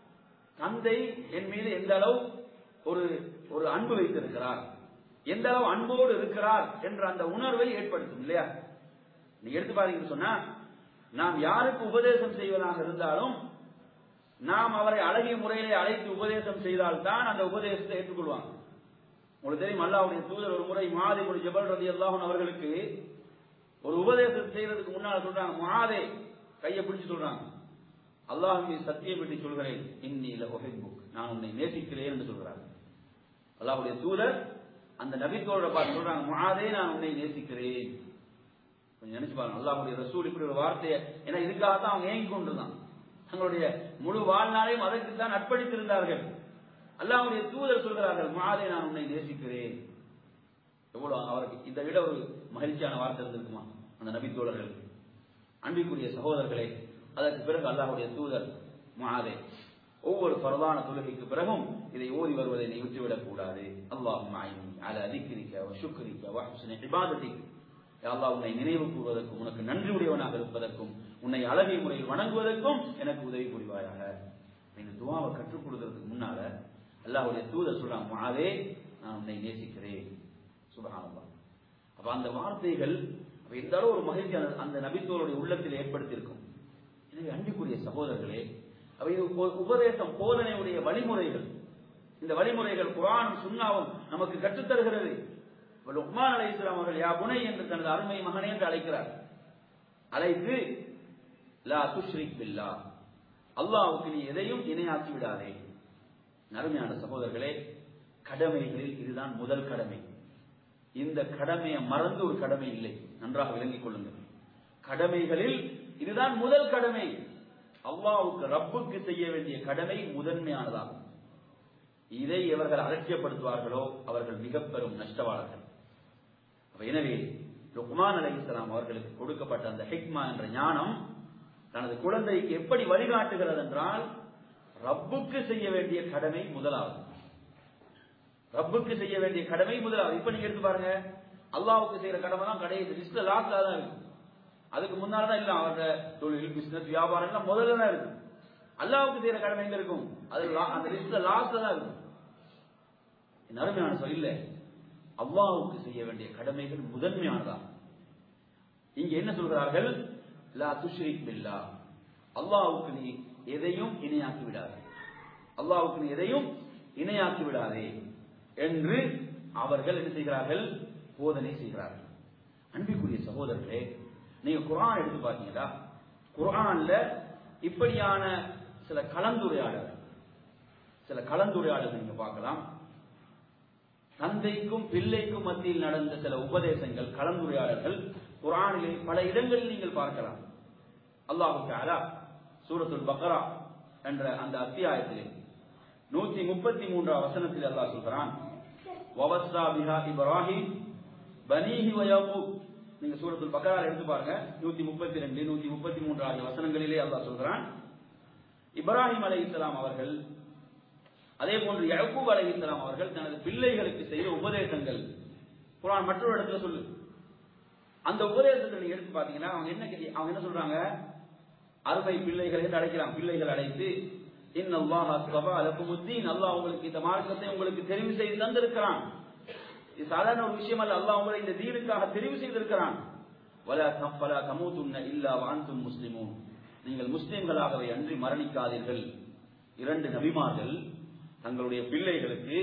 C: தந்தை என் மீது எந்த அளவு ஒரு ஒரு அன்பு வைத்திருக்கிறார் எந்த அளவு அன்போடு இருக்கிறார் என்ற அந்த உணர்வை ஏற்படுத்தும் இல்லையா நீ எடுத்து பாத்தீங்கன்னு சொன்னா நாம் யாருக்கு உபதேசம் செய்வதாக இருந்தாலும் நாம் அவரை அழகிய முறையிலே அழைத்து உபதேசம் செய்தால்தான் அந்த உபதேசத்தை ஏற்றுக்கொள்வாங்க உங்களுக்கு தெரியும் அல்லாவுடைய தூதர் ஒரு முறை மாதை ஒரு ஜபல் ரதி அல்லாஹன் அவர்களுக்கு ஒரு உபதேசம் செய்யறதுக்கு முன்னால சொல்றாங்க மாதே கையை பிடிச்சு சொல்றாங்க அல்லாஹுவின் சத்தியம் பற்றி சொல்கிறேன் இன்னில புக் நான் உன்னை நேசிக்கிறேன் என்று சொல்கிறார் அல்லாஹுடைய தூதர் அந்த நபித்தோட பார்த்து சொல்றாங்க மாதே நான் உன்னை நேசிக்கிறேன் கொஞ்சம் நினைச்சு பாருங்க அல்லாஹுடைய ரசூல் இப்படி ஒரு வார்த்தையை ஏன்னா இதுக்காக தான் அவங்க ஏங்கி கொண்டுதான் தங்களுடைய முழு வாழ்நாளையும் அதற்கு தான் அர்ப்பணித்திருந்தார்கள் அல்லாஹுடைய தூதர் சொல்கிறார்கள் மாதே நான் உன்னை நேசிக்கிறேன் எவ்வளவு அவருக்கு இதை விட ஒரு மகிழ்ச்சியான வார்த்தை இருந்திருக்குமா அந்த நபித்தோழர்களுக்கு அன்பிற்குரிய சகோதரர்களே அதற்கு பிறகு அல்லாஹுடைய தூதர் மாதே ஒவ்வொரு பரவான தொழுகைக்கு பிறகும் இதை ஓதி வருவதை நீ விட்டுவிடக் கூடாது அல்லாஹும் ஆயினி அல அதிக்கிரிக்க சுக்ரிக்க வஹ்சுனி இபாதத்திக் அல்லாஹ் உன்னை நினைவு கூறுவதற்கும் உனக்கு நன்றி உடையவனாக இருப்பதற்கும் உன்னை அழகிய முறையில் வணங்குவதற்கும் எனக்கு உதவி புரிவாயாக இந்த துவாவை கற்றுக் கொடுக்கறதுக்கு முன்னால அல்லாஹ்வுடைய தூதர் சொல்றாங்க மாதே நான் உன்னை நேசிக்கிறேன் சுபஹானல்லாஹ் அப்ப அந்த வார்த்தைகள் அப்ப எந்த அளவு ஒரு மகிழ்ச்சி அந்த- அந்த நபித்தோருடைய உள்ளத்தில் ஏற்படுத்தியிருக்கும் எனவே அன்புக்குரிய சகோதரர்களே அப்ப இது உப- உபதேசம் போதனையுடைய வழிமுறைகள் இந்த வழிமுறைகள் குரானும் சுன்னாவும் நமக்கு கற்றுத்தருகிறது இப்ப லுக்மான் அலை இஸ்லாம் அவர்கள் யா புனை என்று தனது அருமை மகனே என்று அழைக்கிறார் அழைத்து லா துஷ்ரிக் பில்லா அல்லாஹ்வுக்கு நீ எதையும் இணையாக்கி விடாதே அருமையான சகோதரர்களே கடமைகளில் இதுதான் முதல் கடமை இந்த கடமையை மறந்து ஒரு கடமை இல்லை நன்றாக விளங்கிக் கொள்ளுங்கள் கடமைகளில் இதுதான் முதல் கடமை அல்லாஹ்வுக்கு ரப்புக்கு செய்ய வேண்டிய கடமை முதன்மையானதாகும் இதை எவர்கள் அலட்சியப்படுத்துவார்களோ அவர்கள் மிக பெரும் நஷ்டவாளர்கள் அப்ப எனவே லுக்மான் அலை இஸ்லாம் அவர்களுக்கு கொடுக்கப்பட்ட அந்த ஹிக்மா என்ற ஞானம் தனது குழந்தைக்கு எப்படி வழிகாட்டுகிறது என்றால் ரப்புக்கு செய்ய வேண்டிய கடமை முதலாவது ரப்புக்கு செய்ய வேண்டிய கடமை முதலாவது இப்ப நீங்க எடுத்து பாருங்க அல்லாஹ்வுக்கு செய்யற கடமை தான் கடைசி லிஸ்ட்ல லாஸ்ட்ல தான் இருக்கு அதுக்கு முன்னால தான் இல்ல அவரோட தொழில் பிசினஸ் வியாபாரம் எல்லாம் முதல்ல தான் இருக்கு அல்லாஹ்வுக்கு செய்யற கடமை எங்க இருக்கும் அது லா- அந்த லிஸ்ட்ல லாஸ்ட்ல தான் இருக்கும் என் அருமையான சொல் இல்ல அல்லாஹ்வுக்கு செய்ய வேண்டிய கடமைகள் முதன்மையானதா இங்க என்ன சொல்கிறார்கள் லா துஷ்ரிக் பில்லா அல்லாஹ்வுக்கு நீ எதையும் இணையாக்கி விடாதே அல்லாஹ்வுக்கு நீ எதையும் இணையாக்கி விடாதே என்று அவர்கள் என்ன செய்கிறார்கள் போதனை செய்கிறார்கள் அன்பிற்குரிய சகோதரர்களே நீங்க குர்ஆன் எடுத்து பார்த்தீங்களா குர்ஆன்ல இப்படியான சில கலந்துரையாடல்கள் சில கலந்துரையாடல்கள் நீங்க பார்க்கலாம் தந்தைக்கும் பிள்ளைக்கும் மத்தியில் நடந்த சில உபதேசங்கள் கலந்துரையாடல்கள் குர்ஆனிலே பல இடங்களில் நீங்கள் பார்க்கலாம் அல்லாஹு தஆலா சூரத்துல் பக்ரா என்ற அந்த அத்தியாயத்திலே நூத்தி முப்பத்தி மூன்றாம் வசனத்தில் அல்லாஹ் சொல்கிறான் வவஸ்ஸா பிஹா இப்ராஹிம் பனீஹி வ யாக்கூப் நீங்க சூரத்துல் பக்ரால எடுத்து பாருங்க நூத்தி முப்பத்தி ரெண்டு நூத்தி முப்பத்தி மூன்று ஆகிய வசனங்களிலே அல்லாஹ் சொல்கிறான் இப்ராஹிம் அலைஹிஸ்ஸலாம் அவர்கள் அதே போன்று யக்கூப் அலைஹிஸ்ஸலாம் அவர்கள் தனது பிள்ளைகளுக்கு செய்த உபதேசங்கள் குர்ஆன் மற்றொரு இடத்துல சொல்லு அந்த உபதேசத்தை நீங்க எடுத்து பாத்தீங்கன்னா அவங்க என்ன கே- அவங்க என்ன சொல்றாங்க அருமை பிள்ளைகள் என்று அழைக்கிறான் பிள்ளைகள் அழைத்து இன்னல்லாஹ அஸ்தஃபா லக்குமுத்தீன் அல்லாஹ் உங்களுக்கு இந்த மார்க்கத்தை உங்களுக்கு தெரிவு செய்து தந்திருக்கிறான் இது சாதாரண ஒரு விஷயம் அல்ல அல்லாஹ் உங்களை இந்த தீனுக்காக தெரிவு செய்திருக்கிறான் வலா தம் ஃபலா தமூதுன்ன இல்லா வான்தும் முஸ்லிமூன் நீங்கள் முஸ்லிம்களாகவே அன்றி மரணிக்காதீர்கள் இரண்டு நபிமார்கள் தங்களுடைய பிள்ளைகளுக்கு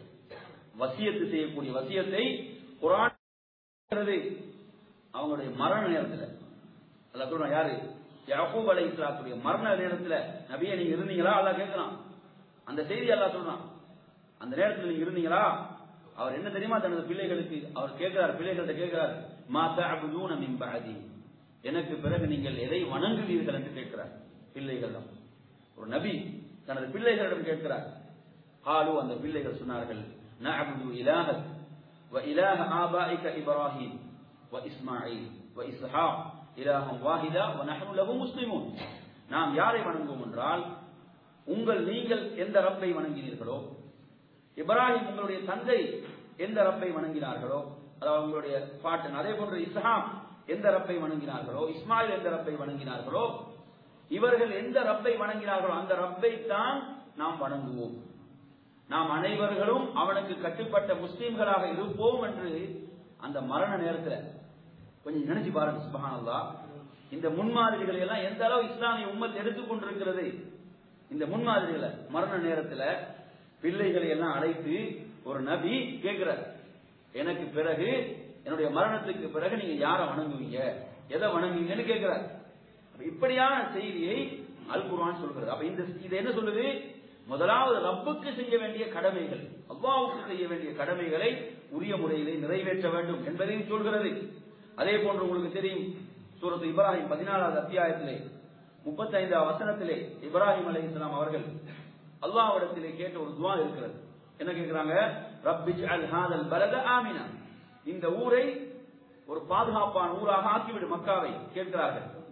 C: வசியத்து செய்யக்கூடிய வசியத்தை குர்ஆன் சொல்கிறது. அவங்களுடைய மரண நேரத்துல அல்லாஹ் சொல்றான் யாரு யாக்கூப் அலை இஸ்லாத்துடைய மரண நேரத்துல நபியை நீங்க இருந்தீங்களா அல்லாஹ் கேட்கிறான் அந்த செய்தி அல்லாஹ் சொல்றான் அந்த நேரத்துல நீங்க இருந்தீங்களா அவர் என்ன தெரியுமா தனது பிள்ளைகளுக்கு அவர் கேட்கிறார் பிள்ளைகள்ட்ட கேட்கிறார் மா தஅபுதூன மின் பஅதி எனக்கு பிறகு நீங்கள் எதை வணங்குவீர்கள் என்று கேட்கிறார் பிள்ளைகள் தான் ஒரு நபி தனது பிள்ளைகளிடம் கேட்கிறார் ஹாலு அந்த பிள்ளைகள் சொன்னார்கள் நஅபுது இலாஹக் வ இலாஹ ஆபாயிக இப்ராஹிம் வ இஸ்மாயில் வ இஸ்ஹாக் இலாஹம் வாஹிதா வ நஹ்னு லஹு முஸ்லிமூன் நாம் யாரை வணங்குவோம் என்றால் உங்கள் நீங்கள் எந்த ரப்பை வணங்கினீர்களோ இப்ராஹிம் உங்களுடைய தந்தை எந்த ரப்பை வணங்கினார்களோ அதாவது உங்களுடைய பாட்டன் அதே போன்று இஸ்ஹாம் எந்த ரப்பை வணங்கினார்களோ இஸ்மாயில் எந்த ரப்பை வணங்கினார்களோ இவர்கள் எந்த ரப்பை வணங்கினார்களோ அந்த ரப்பை தான் நாம் வணங்குவோம் நாம் அனைவர்களும் அவனுக்கு கட்டுப்பட்ட முஸ்லிம்களாக இருப்போம் என்று அந்த மரண நேரத்துல கொஞ்சம் நினைச்சு பாருங்க சுபஹானல்லாஹ் இந்த முன்மாதிரிகளை எல்லாம் எந்த அளவு இஸ்லாமிய உம்மத் எடுத்துக்கொண்டிருக்கிறது இந்த முன்மாதிரிகளை மரண நேரத்துல பிள்ளைகளை எல்லாம் அழைத்து ஒரு நபி கேட்கிறார் எனக்கு பிறகு என்னுடைய மரணத்துக்கு பிறகு நீங்க யாரை வணங்குவீங்க எதை வணங்குவீங்கன்னு கேட்கிறார் அப்ப இப்படியான செய்தியை அல் குர்ஆன் சொல்கிறது அப்ப இந்த இது என்ன சொல்லுது முதலாவது ரப்புக்கு செய்ய வேண்டிய கடமைகள் அல்லாஹ்வுக்கு செய்ய வேண்டிய கடமைகளை உரிய முறையிலே நிறைவேற்ற வேண்டும் என்பதையும் சொல்கிறது அதே போன்று உங்களுக்கு தெரியும் சூரத்து இப்ராஹிம் பதினாலாவது அத்தியாயத்திலே முப்பத்தைந்தாவது வசனத்திலே இப்ராஹிம் அலைஹிஸ்ஸலாம் அவர்கள் அல்லாஹ்விடத்திலே கேட்ட ஒரு துவா இருக்கிறது என்ன கேட்கிறாங்க ரப்பிஜ் அல் ஹாதல் பலத ஆமினா இந்த ஊரை ஒரு பாதுகாப்பான ஊராக ஆக்கிவிடு மக்காவை கேட்கிறார்கள்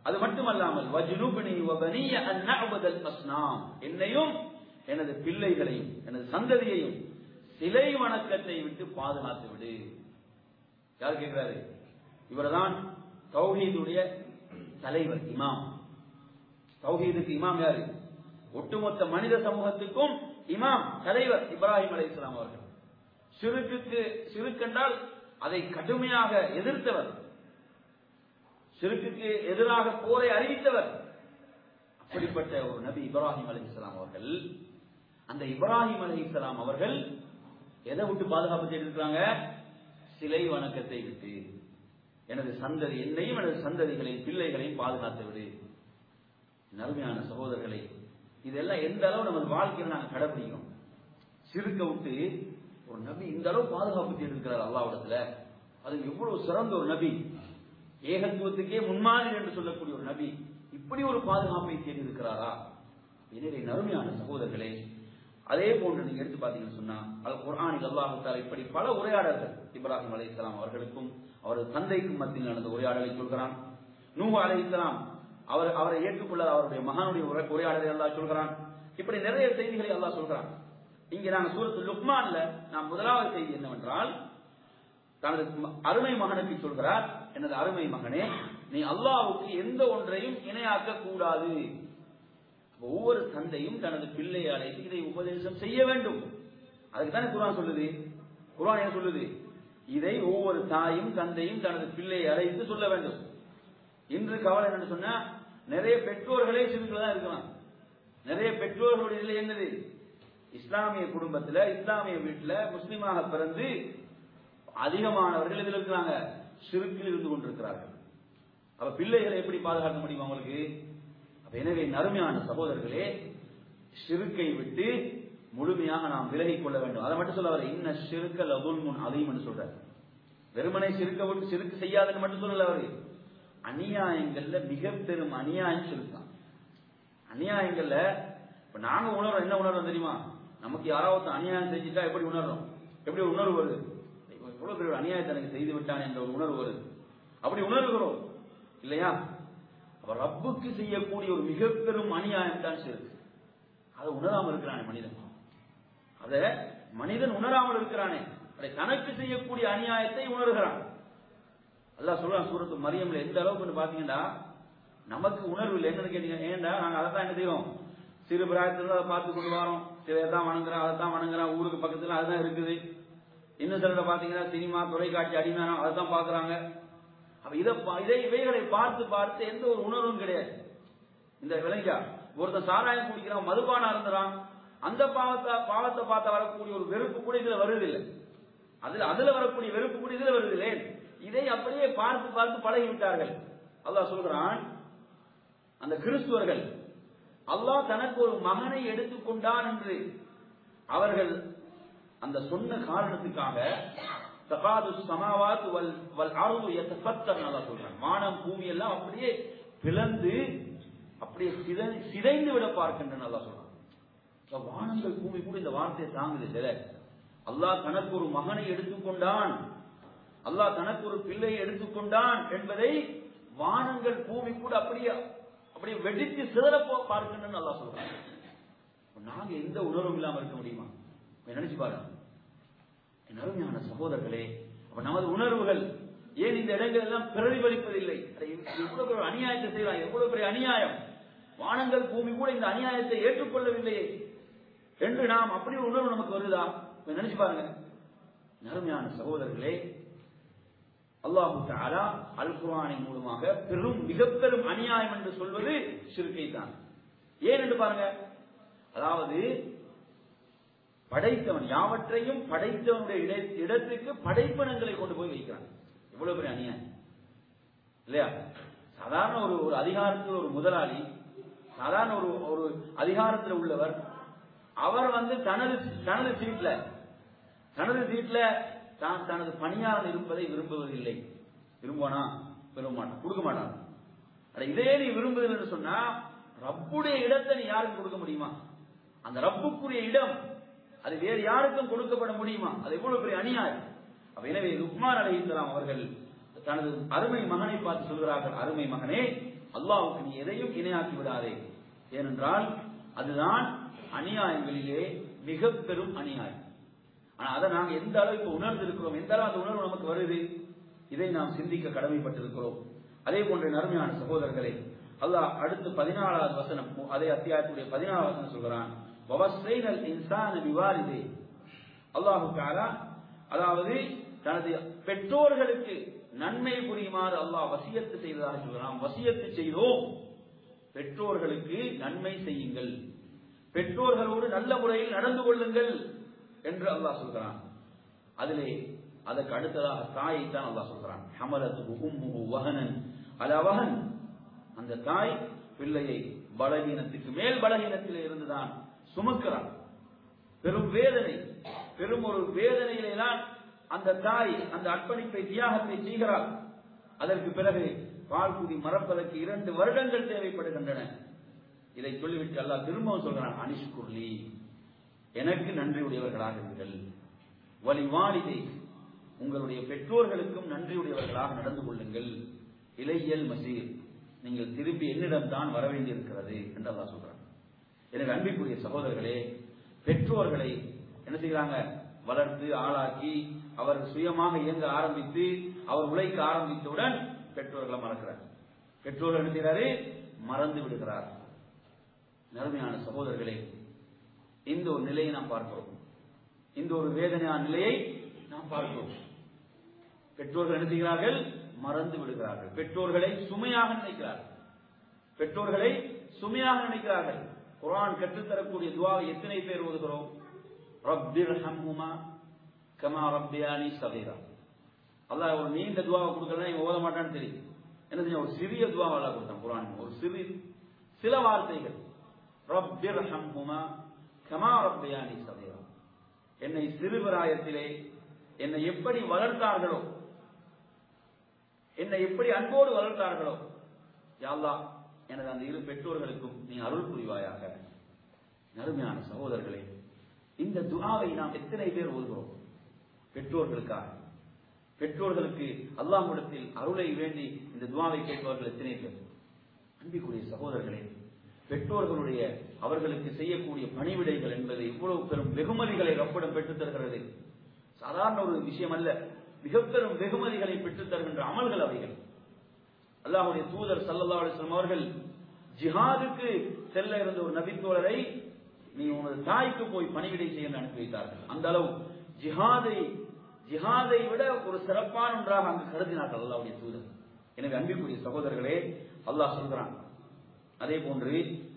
C: அது மட்டுமல்லாமல் வஜ்னுப்னி வபனிய அன் நஅபுதல் அஸ்னாம் என்னையும் எனது பிள்ளைகளையும் எனது சந்ததியையும் சிலை வணக்கத்தை விட்டு பாதுகாத்து விடு யார் கேட்கிறாரு இவர்தான் தௌஹீதுடைய தலைவர் இமாம் தௌஹீதுக்கு இமாம் யாரு ஒட்டுமொத்த மனித சமூகத்துக்கும் இமாம் தலைவர் இப்ராஹிம் அலைஹிஸ்ஸலாம் அவர்கள் சிறுக்குக்கு சிறுக்கென்றால் அதை கடுமையாக எதிர்த்தவர் சிறுக்குக்கு எதிராக போரை அறிவித்தவர் அப்படிப்பட்ட ஒரு நபி இப்ராஹிம் அலைஹிஸ்ஸலாம் அவர்கள் அந்த இப்ராஹிம் அலைஹிஸ்ஸலாம் அவர்கள் எதை விட்டு பாதுகாப்பு செய்திருக்கிறாங்க சிலை வணக்கத்தை விட்டு எனது சந்ததி என்னையும் எனது சந்ததிகளையும் பிள்ளைகளையும் பாதுகாத்து விடு நறுமையான சகோதரர்களை இதெல்லாம் எந்த அளவு நமது வாழ்க்கையில நாங்கள் கடைபிடிக்கிறோம் சிறுக்க விட்டு ஒரு நபி இந்த அளவு பாதுகாப்பு செய்திருக்கிறார் அல்லாவிடத்துல அது எவ்வளவு சிறந்த ஒரு நபி ஏகத்துவத்துக்கே முன்மாதிரி என்று சொல்லக்கூடிய ஒரு நபி இப்படி ஒரு பாதுகாப்பை செய்திருக்கிறாரா எனவே நறுமையான சகோதரர்களே அதே போன்று நீங்க எடுத்து பாத்தீங்கன்னு சொன்னா அல் குர்ஆனில் அல்லாஹ் தஆலா இப்படி பல உரையாடல்கள் இப்ராஹிம் அலைஹிஸ்ஸலாம் அவர்களுக்கும் அவரது தந்தைக்கும் மத்தியில் நடந்த உரையாடலை சொல்கிறான் நூஹ் அலைஹிஸ்ஸலாம் அவர் அவரை ஏற்றுக்கொள்ள அவருடைய மகனுடைய உரை- உரையாடலை அல்லாஹ் சொல்கிறான் இப்படி நிறைய செய்திகளை அல்லாஹ் சொல்கிறான் இங்க நாங்க சூரத்து லுக்மான்ல நாம் முதலாவது செய்தி என்னவென்றால் தனது ம- அருமை மகனுக்கு சொல்கிறார் எனது அருமை மகனே நீ அல்லாஹ்வுக்கு எந்த ஒன்றையும் இணையாக்க கூடாது அப்ப ஒவ்வொரு தந்தையும் தனது பிள்ளையை அழைத்து இதை உபதேசம் செய்ய வேண்டும் அதுக்கு தானே குர்ஆன் சொல்லுது குர்ஆன் என்ன சொல்லுது இதை ஒவ்வொரு தாயும் தந்தையும் தனது பிள்ளையை அழைத்து சொல்ல வேண்டும் இன்று கவலை என்னன்னு சொன்னா நிறைய பெற்றோர்களே சிறுக்குல தான் இருக்கலாம் நிறைய பெற்றோர்களுடைய நிலை என்னது இஸ்லாமிய குடும்பத்துல இஸ்லாமிய வீட்டுல முஸ்லிமாக பிறந்து அதிகமானவர்கள் இதில் இருக்கிறாங்க சிறுக்கில் இருந்து கொண்டிருக்கிறார்கள் அப்ப பிள்ளைகளை எப்படி பாதுகாக்க முடியும் அவங்களுக்கு அப்ப எனவே நறுமையான சகோதரர்களே சிறுக்கை விட்டு முழுமையாக நாம் விலகிக் கொள்ள வேண்டும் அதை மட்டும் சொல்ல வர இன்ன சிறுக்க லதுல் முன் அதையும் சொல்றார் வெறுமனை சிறுக்க விட்டு சிறுக்கு செய்யாதுன்னு மட்டும் சொல்லல அவரு அநியாயங்கள்ல மிக பெரும் அநியாயம் சிறுக்கான் அநியாயங்கள்ல இப்ப நாங்க உணர்றோம் என்ன உணர்றோம் தெரியுமா நமக்கு யாராவது அநியாயம் செஞ்சுட்டா எப்படி உணர்றோம் எப்படி ஒரு உணர்வு வருது இவன் இவ்வளவு பெரிய ஒரு அநியாயத்தை எனக்கு செய்து விட்டான் என்ற ஒரு உணர்வு வருது அப்படி உணர்கிறோம் இல்லையா அப்ப ரப்புக்கு செய்யக்கூடிய ஒரு மிக பெரும் அநியாயம் தான் சிறுக்கு அதை உணராமல் இருக்கிறானே மனிதன் அத மனிதன் உணராமல் இருக்கிறானே அதை தனக்கு செய்யக்கூடிய அநியாயத்தை உணர்கிறான் அல்லாஹ் சொல்றான் சூரத்து மரியம்ல எந்த அளவுக்கு பாத்தீங்கன்னா நமக்கு உணர்வு இல்லை என்னன்னு கேட்டீங்க ஏன்டா நாங்க அதை தான் என்ன செய்வோம் சிறு பிராயத்துல அதை பார்த்து கொண்டு வரோம் சில தான் வணங்குறோம் அதை தான் வணங்குறோம் ஊருக்கு பக்கத்துல அதுதான் இருக்குது இன்னும் சிலரை பாத்தீங்கன்னா சினிமா தொலைக்காட்சி அடிமையானம் அதை தான் பாக்குறாங்க அப்ப இதை பா- இதை இவைகளை பார்த்து பார்த்து எந்த ஒரு உணர்வும் கிடையாது இந்த விளைஞ்சா ஒருத்தன் சாராயம் குடிக்கிறான் மதுபானம் அருந்துறான் அந்த பாவத்தை பாவத்தை பார்த்த வரக்கூடிய ஒரு வெறுப்பு கூட இதுல வருது இல்லை அதுல அதுல வரக்கூடிய வெறுப்பு கூட இதுல வருது இல்லை இதை அப்படியே பார்த்து பார்த்து பழகி விட்டார்கள் அல்லாஹ் சொல்கிறான் அந்த கிறிஸ்துவர்கள் அல்லாஹ் தனக்கு ஒரு மகனை எடுத்துக்கொண்டான் என்று அவர்கள் அந்த சொன்ன காரணத்துக்காக தகாது சமாவாத் வல் வல் அருது எத்தப்பத்தர் நல்லா சொல்றாங்க வானம் பூமி எல்லாம் அப்படியே பிளந்து அப்படியே சிதை- சிதைந்து விட பார்க்கின்றன நல்லா சொல்றாங்க அப்ப வானங்கள் பூமி கூட இந்த வார்த்தையை தாங்குது சில அல்லாஹ் தனக்கு ஒரு மகனை எடுத்துக்கொண்டான் அல்லாஹ் தனக்கு ஒரு பிள்ளையை எடுத்துக்கொண்டான் என்பதை வானங்கள் பூமி கூட அப்படியே அப்படியே வெடித்து சிதறப்போ பார்க்கின்றன அல்லாஹ் சொல்றாங்க அப்ப நாங்க எந்த உணர்வும் இல்லாம இருக்க முடியுமா இப்ப நினைச்சு பாருங்க என் அருமையான சகோதரர்களே அப்ப நமது உணர்வுகள் ஏன் இந்த இடங்கள் எல்லாம் பிரதிபலிப்பதில்லை அட, இவ்- இவ்வளவு பெரிய அநியாயத்தை செய்யலாம் எவ்வளவு பெரிய அநியாயம் வானங்கள் பூமி கூட இந்த அநியாயத்தை ஏற்றுக்கொள்ளவில்லையே என்று நாம் அப்படி ஒரு உணர்வு நமக்கு வருதா இப்ப நினைச்சு பாருங்க என் அருமையான சகோதரர்களே அல்லாஹு தஆலா அல் குர்ஆனின் மூலமாக பெரும் மிக பெரும் அநியாயம் என்று சொல்வது ஷிர்கை தான் ஏன் என்று பாருங்க அதாவது படைத்தவன் யாவற்றையும் படைத்தவனுடைய இட- இடத்துக்கு படைப்பினங்களை கொண்டு போய் வைக்கிறான் எவ்வளவு பெரிய அநியாயம் இல்லையா சாதாரண ஒரு ஒரு அதிகாரத்தில் ஒரு முதலாளி சாதாரண ஒரு ஒரு அதிகாரத்தில் உள்ளவர் அவர் வந்து தனது தனது சீட்ல தனது சீட்ல தான் தனது பணியாளர் இருப்பதை விரும்புவதில்லை விரும்புவானா விரும்ப மாட்டான் கொடுக்க மாட்டான் அட இதே நீ விரும்புதல் என்று சொன்னா ரப்புடைய இடத்தை நீ யாருக்கு கொடுக்க முடியுமா அந்த ரப்புக்குரிய இடம் அது வேறு யாருக்கும் கொடுக்கப்பட முடியுமா அது எவ்வளவு பெரிய அநியாயம் அப்ப எனவே லுக்மான் அலைஹிஸ்ஸலாம் அவர்கள் தனது அருமை மகனை பார்த்து சொல்கிறார்கள் அருமை மகனே அல்லாஹ்வுக்கு நீ எதையும் இணையாக்கி விடாதே ஏனென்றால் அதுதான் அநியாயங்களிலே மிக பெரும் அநியாயம் ஆனா அதை நாங்க எந்த அளவுக்கு உணர்ந்து இருக்கிறோம் எந்த அளவு அந்த உணர்வு நமக்கு வருது இதை நாம் சிந்திக்க கடமைப்பட்டிருக்கிறோம் அதே போன்ற நறுமையான சகோதரர்களே அல்லாஹ் அடுத்து பதினாலாவது வசனம் அதே அத்தியாயத்துடைய பதினாலாவது வசனம் சொல்கிறான் வவஸ்ஸைனல் இன்சான பிவாலிதை அல்லாஹு தஆலா அதாவது தனது பெற்றோர்களுக்கு நன்மை புரியுமாறு அல்லாஹ் வசியத்து செய்ததாக சொல்கிறான் வசியத்து செய்தோம் பெற்றோர்களுக்கு நன்மை செய்யுங்கள் பெற்றோர்களோடு நல்ல முறையில் நடந்து கொள்ளுங்கள் என்று அல்லாஹ் சொல்கிறான் அதிலே அதற்கு அடுத்ததாக தாயை தான் அல்லாஹ் சொல்கிறான் ஹமலத்து உம்முஹு வஹனன் அலா வஹன் அந்த தாய் பிள்ளையை பலகீனத்துக்கு மேல் பலகீனத்திலே இருந்துதான் சுமக்கிறான் பெரும் வேதனை பெரும் ஒரு வேதனையிலே தான் அந்த தாய் அந்த அர்ப்பணிப்பை தியாகத்தை செய்கிறாள் அதற்கு பிறகு பால்குடி மறப்பதற்கு இரண்டு வருடங்கள் தேவைப்படுகின்றன இதை சொல்லிவிட்டு அல்லாஹ் திரும்பவும் சொல்கிறான் அனிஷ்குர்லி எனக்கு நன்றியுடையவர்களாக இருங்கள் வலி வாலிதை உங்களுடைய பெற்றோர்களுக்கும் நன்றியுடையவர்களாக நடந்து கொள்ளுங்கள் இலையல் மசீர் நீங்கள் திருப்பி என்னிடம் தான் வர வேண்டியிருக்கிறது என்று அல்லாஹ் சொல்றான் எனவே அன்பிற்குரிய சகோதரர்களே பெற்றோர்களை என்ன செய்கிறாங்க வளர்த்து ஆளாக்கி அவர் சுயமாக இயங்க ஆரம்பித்து அவர் உழைக்க ஆரம்பித்தவுடன் பெற்றோர்களை மறக்கிறார் பெற்றோர்கள் என்ன செய்கிறாரு மறந்து விடுகிறார் நறுமையான சகோதரர்களே இந்த ஒரு நிலையை நாம் பார்க்கிறோம் இந்த ஒரு வேதனையான நிலையை நாம் பார்க்கிறோம் பெற்றோர்கள் என்ன செய்கிறார்கள் மறந்து விடுகிறார்கள் பெற்றோர்களை சுமையாக நினைக்கிறார்கள் பெற்றோர்களை சுமையாக நினைக்கிறார்கள் குரான் கற்றுத்தரக்கூடிய துவாவை எத்தனை பேர் ஓதுகிறோம் ரப்பிர் ஹம்ஹுமா கமா ரப்பியானி சதீரா அல்லாஹ் ஒரு நீண்ட துவாவை கொடுக்கறதா இவன் ஓத மாட்டான்னு தெரியும் என்ன செஞ்ச ஒரு சிறிய துவாவை அல்லாஹ் கொடுத்தான் குரான் ஒரு சிறு சில வார்த்தைகள் ரப்பிர் ஹம்ஹுமா கமா ரப்பியானி சதீரா என்னை சிறுபிராயத்திலே என்னை எப்படி வளர்த்தார்களோ என்னை எப்படி அன்போடு வளர்த்தார்களோ யாழ்லா எனது அந்த இரு பெற்றோர்களுக்கும் நீ அருள் புரிவாயாக நறுமையான சகோதரர்களே இந்த துஆவை நாம் எத்தனை பேர் ஓதுகிறோம் பெற்றோர்களுக்காக பெற்றோர்களுக்கு அல்லாஹ்விடத்தில் அருளை வேண்டி இந்த துஆவை கேட்பவர்கள் எத்தனை பேர் அன்பிற்குரிய சகோதரர்களே பெற்றோர்களுடைய அவர்களுக்கு செய்யக்கூடிய பணிவிடைகள் என்பது இவ்வளவு பெரும் வெகுமதிகளை ரப்பிடம் பெற்றுத் தருகிறது சாதாரண ஒரு விஷயம் அல்ல மிக பெரும் வெகுமதிகளை பெற்றுத் தருகின்ற அமல்கள் அவைகள் அல்லாஹுடைய தூதர் சல்லல்லா அலிஸ்லாம் அவர்கள் ஜிஹாதுக்கு செல்ல இருந்த ஒரு நபித்தோழரை நீ உனது தாய்க்கு போய் பணிவிடை செய்ய அனுப்பி வைத்தார்கள் அந்த அளவு ஜிஹாதை ஜிஹாதை விட ஒரு சிறப்பான ஒன்றாக அங்கு கருதினார்கள் அல்லாவுடைய தூதர் எனவே அன்பிற்குரிய சகோதரர்களே அல்லாஹ் சொல்கிறான் அதே போன்று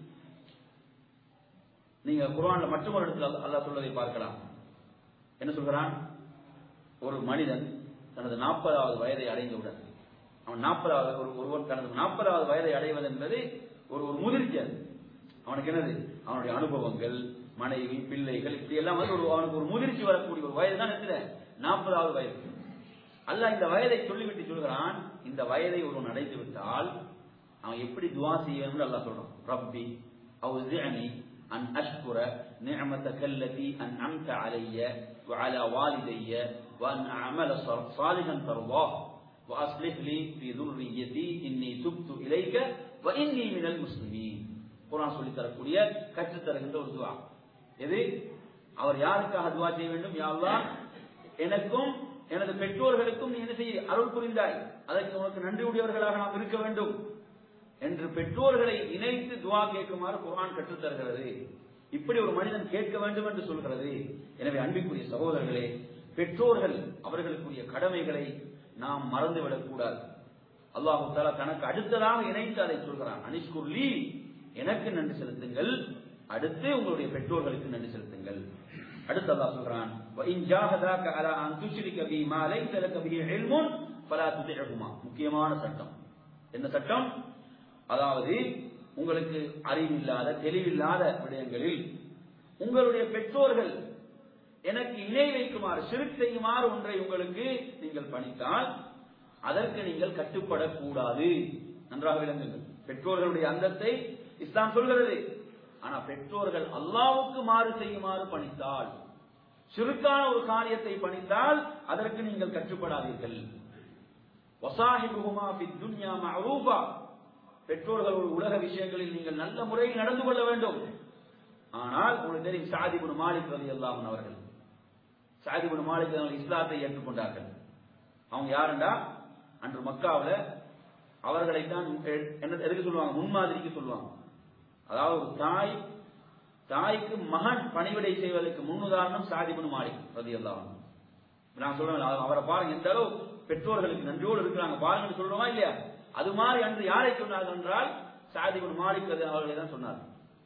C: நீங்க குரான்ல மற்றொரு இடத்துல அல்லாஹ் சொல்வதை பார்க்கலாம் என்ன சொல்கிறான் ஒரு மனிதன் தனது நாற்பதாவது வயதை அடைந்தவுடன் அவன் நாற்பதாவது ஒரு ஒருவன் தனது நாற்பதாவது வயதை அடைவது என்பது ஒரு ஒரு முதிர்ச்சி அது அவனுக்கு என்னது அவனுடைய அனுபவங்கள் மனைவி பிள்ளைகள் இப்படி எல்லாம் வந்து ஒரு அவனுக்கு ஒரு முதிர்ச்சி வரக்கூடிய ஒரு வயது தான் எத்தனை நாற்பதாவது வயது அல்ல இந்த வயதை சொல்லிவிட்டு சொல்கிறான் இந்த வயதை ஒருவன் அடைந்து விட்டால் அவன் எப்படி துவா செய்யணும்னு அல்லாஹ் சொல்றான் ரப்பி அவுசிஅனி அன் அஷ்குர நிஅமத்தக அல்லதி அன்அம்த அலைய وعلى والدي وأن أعمل صالحا ترضاه وأصلح لي في ذريتي إني تبت إليك وإني من المسلمين குரான் சொல்லி தரக்கூடிய கற்றுத் தருகின்ற ஒரு துவா எது அவர் யாருக்காக துவா செய்ய வேண்டும் யாழ்லாம் எனக்கும் எனது பெற்றோர்களுக்கும் நீ என்ன செய்ய அருள் புரிந்தாய் அதற்கு உனக்கு நன்றி உடையவர்களாக நாம் இருக்க வேண்டும் என்று பெற்றோர்களை இணைத்து துவா கேட்குமாறு குரான் கற்றுத் தருகிறது இப்படி ஒரு மனிதன் கேட்க வேண்டும் என்று சொல்கிறது எனவே அன்பிற்குரிய சகோதரர்களே பெற்றோர்கள் அவர்களுக்குரிய கடமைகளை நாம் மறந்துவிடக் கூடாது அல்லாஹு தாலா தனக்கு அடுத்ததாக இணைத்து அதை சொல்கிறான் அனிஷ்குர்லி எனக்கு நன்றி செலுத்துங்கள் அடுத்து உங்களுடைய பெற்றோர்களுக்கு நன்றி செலுத்துங்கள் அடுத்து அல்லாஹ் சொல்றான் وَإِنْ جَاهَدَاكَ عَلَى أَنْ تُشْرِكَ بِي مَا لَيْسَ لَكَ بِهِ عِلْمٌ فَلَا تُطِعْهُمَا முக்கியமான சட்டம் என்ன சட்டம் அதாவது உங்களுக்கு அறிவில்லாத தெளிவில்லாத விடயங்களில் உங்களுடைய பெற்றோர்கள் எனக்கு இணை வைக்குமாறு சிறுக் செய்யுமாறு ஒன்றை உங்களுக்கு நீங்கள் பணித்தால் அதற்கு நீங்கள் கட்டுப்படக்கூடாது நன்றாக விளங்குங்கள் பெற்றோர்களுடைய அந்தத்தை இஸ்லாம் சொல்கிறது ஆனா பெற்றோர்கள் அல்லாவுக்கு மாறு செய்யுமாறு பணித்தால் சிறுக்கான ஒரு காரியத்தை பணித்தால் அதற்கு நீங்கள் கட்டுப்படாதீர்கள் வசாஹிபுகுமா துன்யா மஅரூஃபா பெற்றோர்களோடு உலக விஷயங்களில் நீங்கள் நல்ல முறையில் நடந்து கொள்ள வேண்டும் ஆனால் உங்களுக்கு தெரியும் சாதிபுன் மாலிக் ரலி அல்லாஹன் அவர்கள் சாதிபுன் மாலிக் அவர்கள் இஸ்லாத்தை ஏற்றுக்கொண்டார்கள் அவங்க யாருண்டா அன்று மக்காவில் அவர்களைத்தான் என்ன எதுக்கு சொல்லுவாங்க முன்மாதிரிக்கு சொல்லுவாங்க அதாவது ஒரு தாய் தாய்க்கு மகன் பணிவிடை செய்வதற்கு முன்னுதாரணம் சாதிபுன் மாலிக் ரதி அல்லாஹன் நான் சொல்லுவேன் அவரை பாருங்க எந்த அளவு பெற்றோர்களுக்கு நன்றியோடு இருக்கிறாங்க பாருங்கன்னு சொல்றோமா இல்லையா அது மாதிரி அன்று யாரை சொன்னார்கள் என்றால் சாதிபுன் மாலிக் ரதி அவர்களை தான் சொன்னார்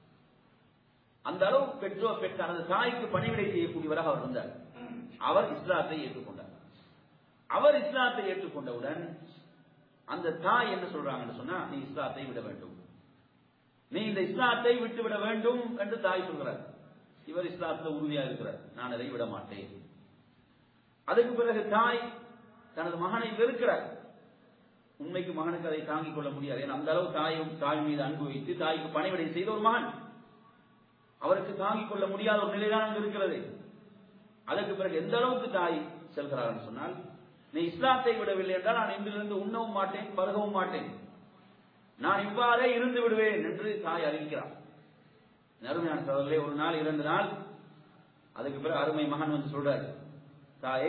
C: அந்த அளவு பெற்றோர் பெற்ற தனது தாய்க்கு பணிவிடை செய்யக்கூடியவராக அவர் இருந்தார் அவர் இஸ்லாத்தை ஏற்றுக்கொண்டார் அவர் இஸ்லாத்தை ஏற்றுக்கொண்டவுடன் அந்த தாய் என்ன சொல்றாங்கன்னு சொன்னா நீ இஸ்லாத்தை விட வேண்டும் நீ இந்த இஸ்லாத்தை விட்டு விட வேண்டும் என்று தாய் சொல்கிறார் இவர் இஸ்லாத்துல உறுதியா இருக்கிறார் நான் அதை விட மாட்டேன் அதுக்கு பிறகு தாய் தனது மகனை வெறுக்கிறார் உண்மைக்கு மகனுக்கு அதை தாங்கிக் கொள்ள முடியாது ஏன்னா அந்த அளவு தாயும் தாய் மீது அன்பு வைத்து தாய்க்கு பணிவிடை செய்த ஒரு மகன் அவருக்கு தாங்கிக் கொள்ள முடியாத ஒரு நிலைதான் அங்கு இருக்கிறது அதற்கு பிறகு எந்த அளவுக்கு தாய் செல்கிறார் சொன்னால் நீ இஸ்லாத்தை விடவில்லை என்றால் நான் இன்றிலிருந்து உண்ணவும் மாட்டேன் பருகவும் மாட்டேன் நான் இவ்வாறே இருந்து விடுவேன் என்று தாய் அறிவிக்கிறார் அருமையான சோதரிலே ஒரு நாள் இரண்டு நாள் அதுக்கு பிறகு அருமை மகன் வந்து சொல்றாரு தாயே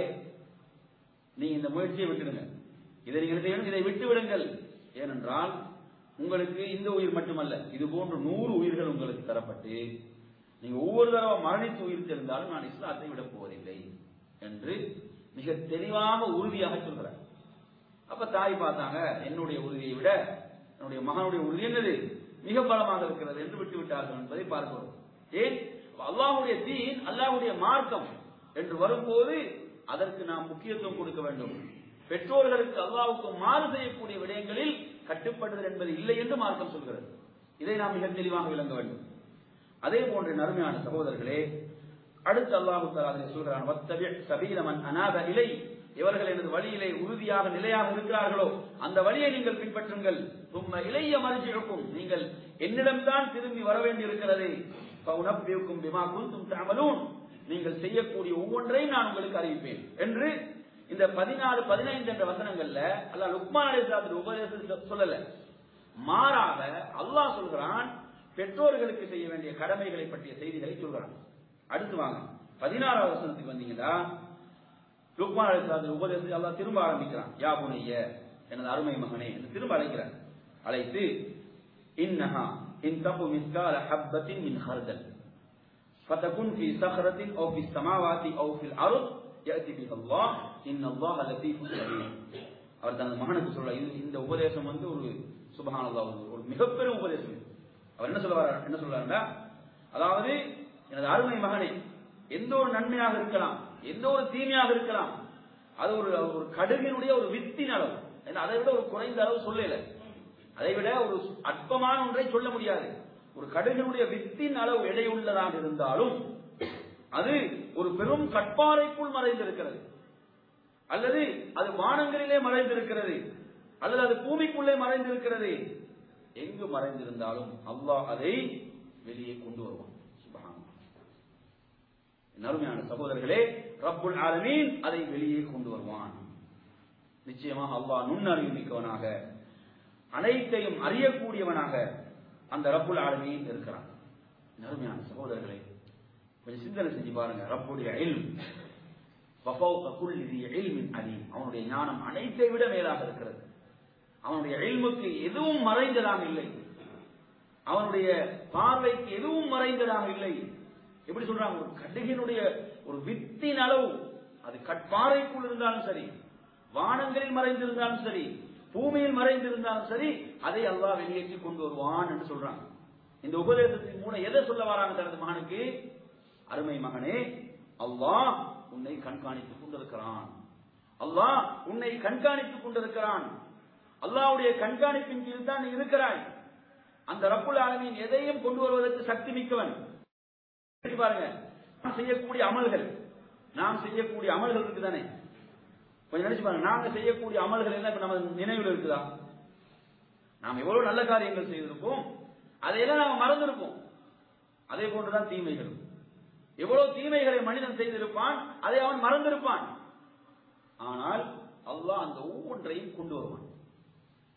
C: நீ இந்த முயற்சியை விட்டுடுங்க இதை நீங்கள் செய்யணும் இதை விட்டு விடுங்கள் ஏனென்றால் உங்களுக்கு இந்த உயிர் மட்டுமல்ல இது போன்று நூறு உயிர்கள் உங்களுக்கு தரப்பட்டு நீங்க ஒவ்வொரு தடவை மரணித்து உயிர் தெரிந்தாலும் நான் இஸ்லாத்தை விடப் போவதில்லை என்று மிக தெளிவாக உறுதியாக சொல்கிறார் அப்ப தாய் பார்த்தாங்க என்னுடைய உறுதியை விட என்னுடைய மகனுடைய உறுதி என்னது மிக பலமாக இருக்கிறது என்று விட்டு விட்டார்கள் என்பதை பார்க்கிறோம் ஏன் அல்லாஹுடைய தீன் அல்லாஹுடைய மார்க்கம் என்று வரும்போது அதற்கு நாம் முக்கியத்துவம் கொடுக்க வேண்டும் பெற்றோர்களுக்கு அல்லாவுக்கு மாறு செய்யக்கூடிய விடயங்களில் கட்டுப்படுதல் என்பது இல்லை என்று மார்க்கம் சொல்கிறது இதை நாம் மிக தெளிவாக விளங்க வேண்டும் அதே போன்ற நறுமையான சகோதரர்களே அடுத்து அல்லாஹு தலா சொல்கிறான் வத்தபி சபீலமன் அநாத இலை இவர்கள் எனது வழியிலே உறுதியாக நிலையாக இருக்கிறார்களோ அந்த வழியை நீங்கள் பின்பற்றுங்கள் தும்ம இளைய மறுச்சிருக்கும் நீங்கள் என்னிடம்தான் திரும்பி வர வேண்டியிருக்கிறது பவுனப்பியுக்கும் பிமா குந்தும் தாமலூன் நீங்கள் செய்யக்கூடிய ஒவ்வொன்றையும் நான் உங்களுக்கு அறிவிப்பேன் என்று இந்த பதினாலு பதினைந்து என்ற வசனங்கள்ல அல்ல லுக்மான் அலிஸ்லாத்தின் உபதேசம் சொல்லல மாறாக அல்லாஹ் சொல்கிறான் பெற்றோர்களுக்கு செய்ய வேண்டிய கடமைகளை பற்றிய செய்திகளை சொல்கிறான் அடுத்து வாங்க பதினாறாவது வசனத்துக்கு வந்தீங்கன்னா லுக்மான் அலிஸ்லாத்தின் உபதேசத்தை அல்லாஹ் திரும்ப ஆரம்பிக்கிறான் யா புனைய எனது அருமை மகனே என்று திரும்ப அழைக்கிறான் அழைத்து இன்னஹா இன் தப்பு மிஸ்கால ஹப்பத்தின் மின் ஹர்தல் فتكون في صخرة أو في السماوات أو في الأرض يأتي بها الله إن الله لطيف خبير அவர் தனது மகனுக்கு சொல்ல இது இந்த உபதேசம் வந்து ஒரு சுபஹானல்லா ஒரு மிகப்பெரும் உபதேசம் இது அவர் என்ன சொல்ல என்ன சொல்றாருன்னா அதாவது எனது அருமை மகனே எந்த ஒரு நன்மையாக இருக்கலாம் எந்த ஒரு தீமையாக இருக்கலாம் அது ஒரு ஒரு கடுகினுடைய ஒரு வித்தின் அளவு அதை விட ஒரு குறைந்த அளவு சொல்லல அதை விட ஒரு அற்பமான ஒன்றை சொல்ல முடியாது ஒரு கடுகினுடைய வித்தின் அளவு எடையுள்ளதாக இருந்தாலும் அது ஒரு பெரும் கட்பாறைக்குள் மறைந்திருக்கிறது அல்லது அது வானங்களிலே மறைந்திருக்கிறது அல்லது அது பூமிக்குள்ளே மறைந்திருக்கிறது எங்கு மறைந்திருந்தாலும் அல்லாஹ் அதை வெளியே கொண்டு வருவான் அருமையான சகோதரர்களே ரப்புல் ஆலமீன் அதை வெளியே கொண்டு வருவான் நிச்சயமாக அல்லாஹ் நுண்ணறிவு மிக்கவனாக அனைத்தையும் அறியக்கூடியவனாக அந்த ரப்புல் ஆலமீன் இருக்கிறான் அருமையான சகோதரர்களே கொஞ்சம் சிந்தனை செஞ்சு பாருங்க ரப்புடைய இல் அலீம் அவனுடைய ஞானம் அனைத்தை விட மேலாக இருக்கிறது அவனுடைய இல்முக்கு எதுவும் மறைந்ததாக இல்லை அவனுடைய பார்வைக்கு எதுவும் மறைந்ததாக இல்லை எப்படி சொல்றாங்க ஒரு கடுகினுடைய ஒரு வித்தின் அளவு அது கட்பாறைக்குள் இருந்தாலும் சரி வானங்களில் மறைந்திருந்தாலும் சரி பூமியில் மறைந்திருந்தாலும் சரி அதை அல்லாஹ் வெளியேற்றி கொண்டு வருவான் என்று சொல்றாங்க இந்த உபதேசத்தின் மூலம் எதை சொல்ல வராங்க தனது மகனுக்கு அருமை மகனே அல்லாஹ் உன்னை கண்காணித்துக் கொண்டிருக்கிறான் அல்லாஹ் உன்னை கண்காணித்துக் கொண்டிருக்கிறான் அல்லாஹ்வுடைய கண்காணிப்பின் கீழ் தான் நீ இருக்கிறாய் அந்த ரப்புல் ஆலமீன் எதையும் கொண்டு வருவதற்கு சக்தி மிக்கவன் பாருங்க நாம் செய்யக்கூடிய அமல்கள் நாம் செய்யக்கூடிய அமல்கள் இருக்குதானே கொஞ்சம் நினைச்சு பாருங்க நாங்க செய்யக்கூடிய அமல்கள் எல்லாம் இப்ப நம்ம நினைவில் இருக்குதா நாம் எவ்வளவு நல்ல காரியங்கள் செய்திருப்போம் அதையெல்லாம் நாம மறந்திருப்போம் அதே போன்றுதான் தீமைகள் எவ்வளவு தீமைகளை மனிதன் செய்திருப்பான் அதை அவன் மறந்திருப்பான் ஆனால் அல்லாஹ் அந்த ஒவ்வொன்றையும் கொண்டு வருவான் அல்லா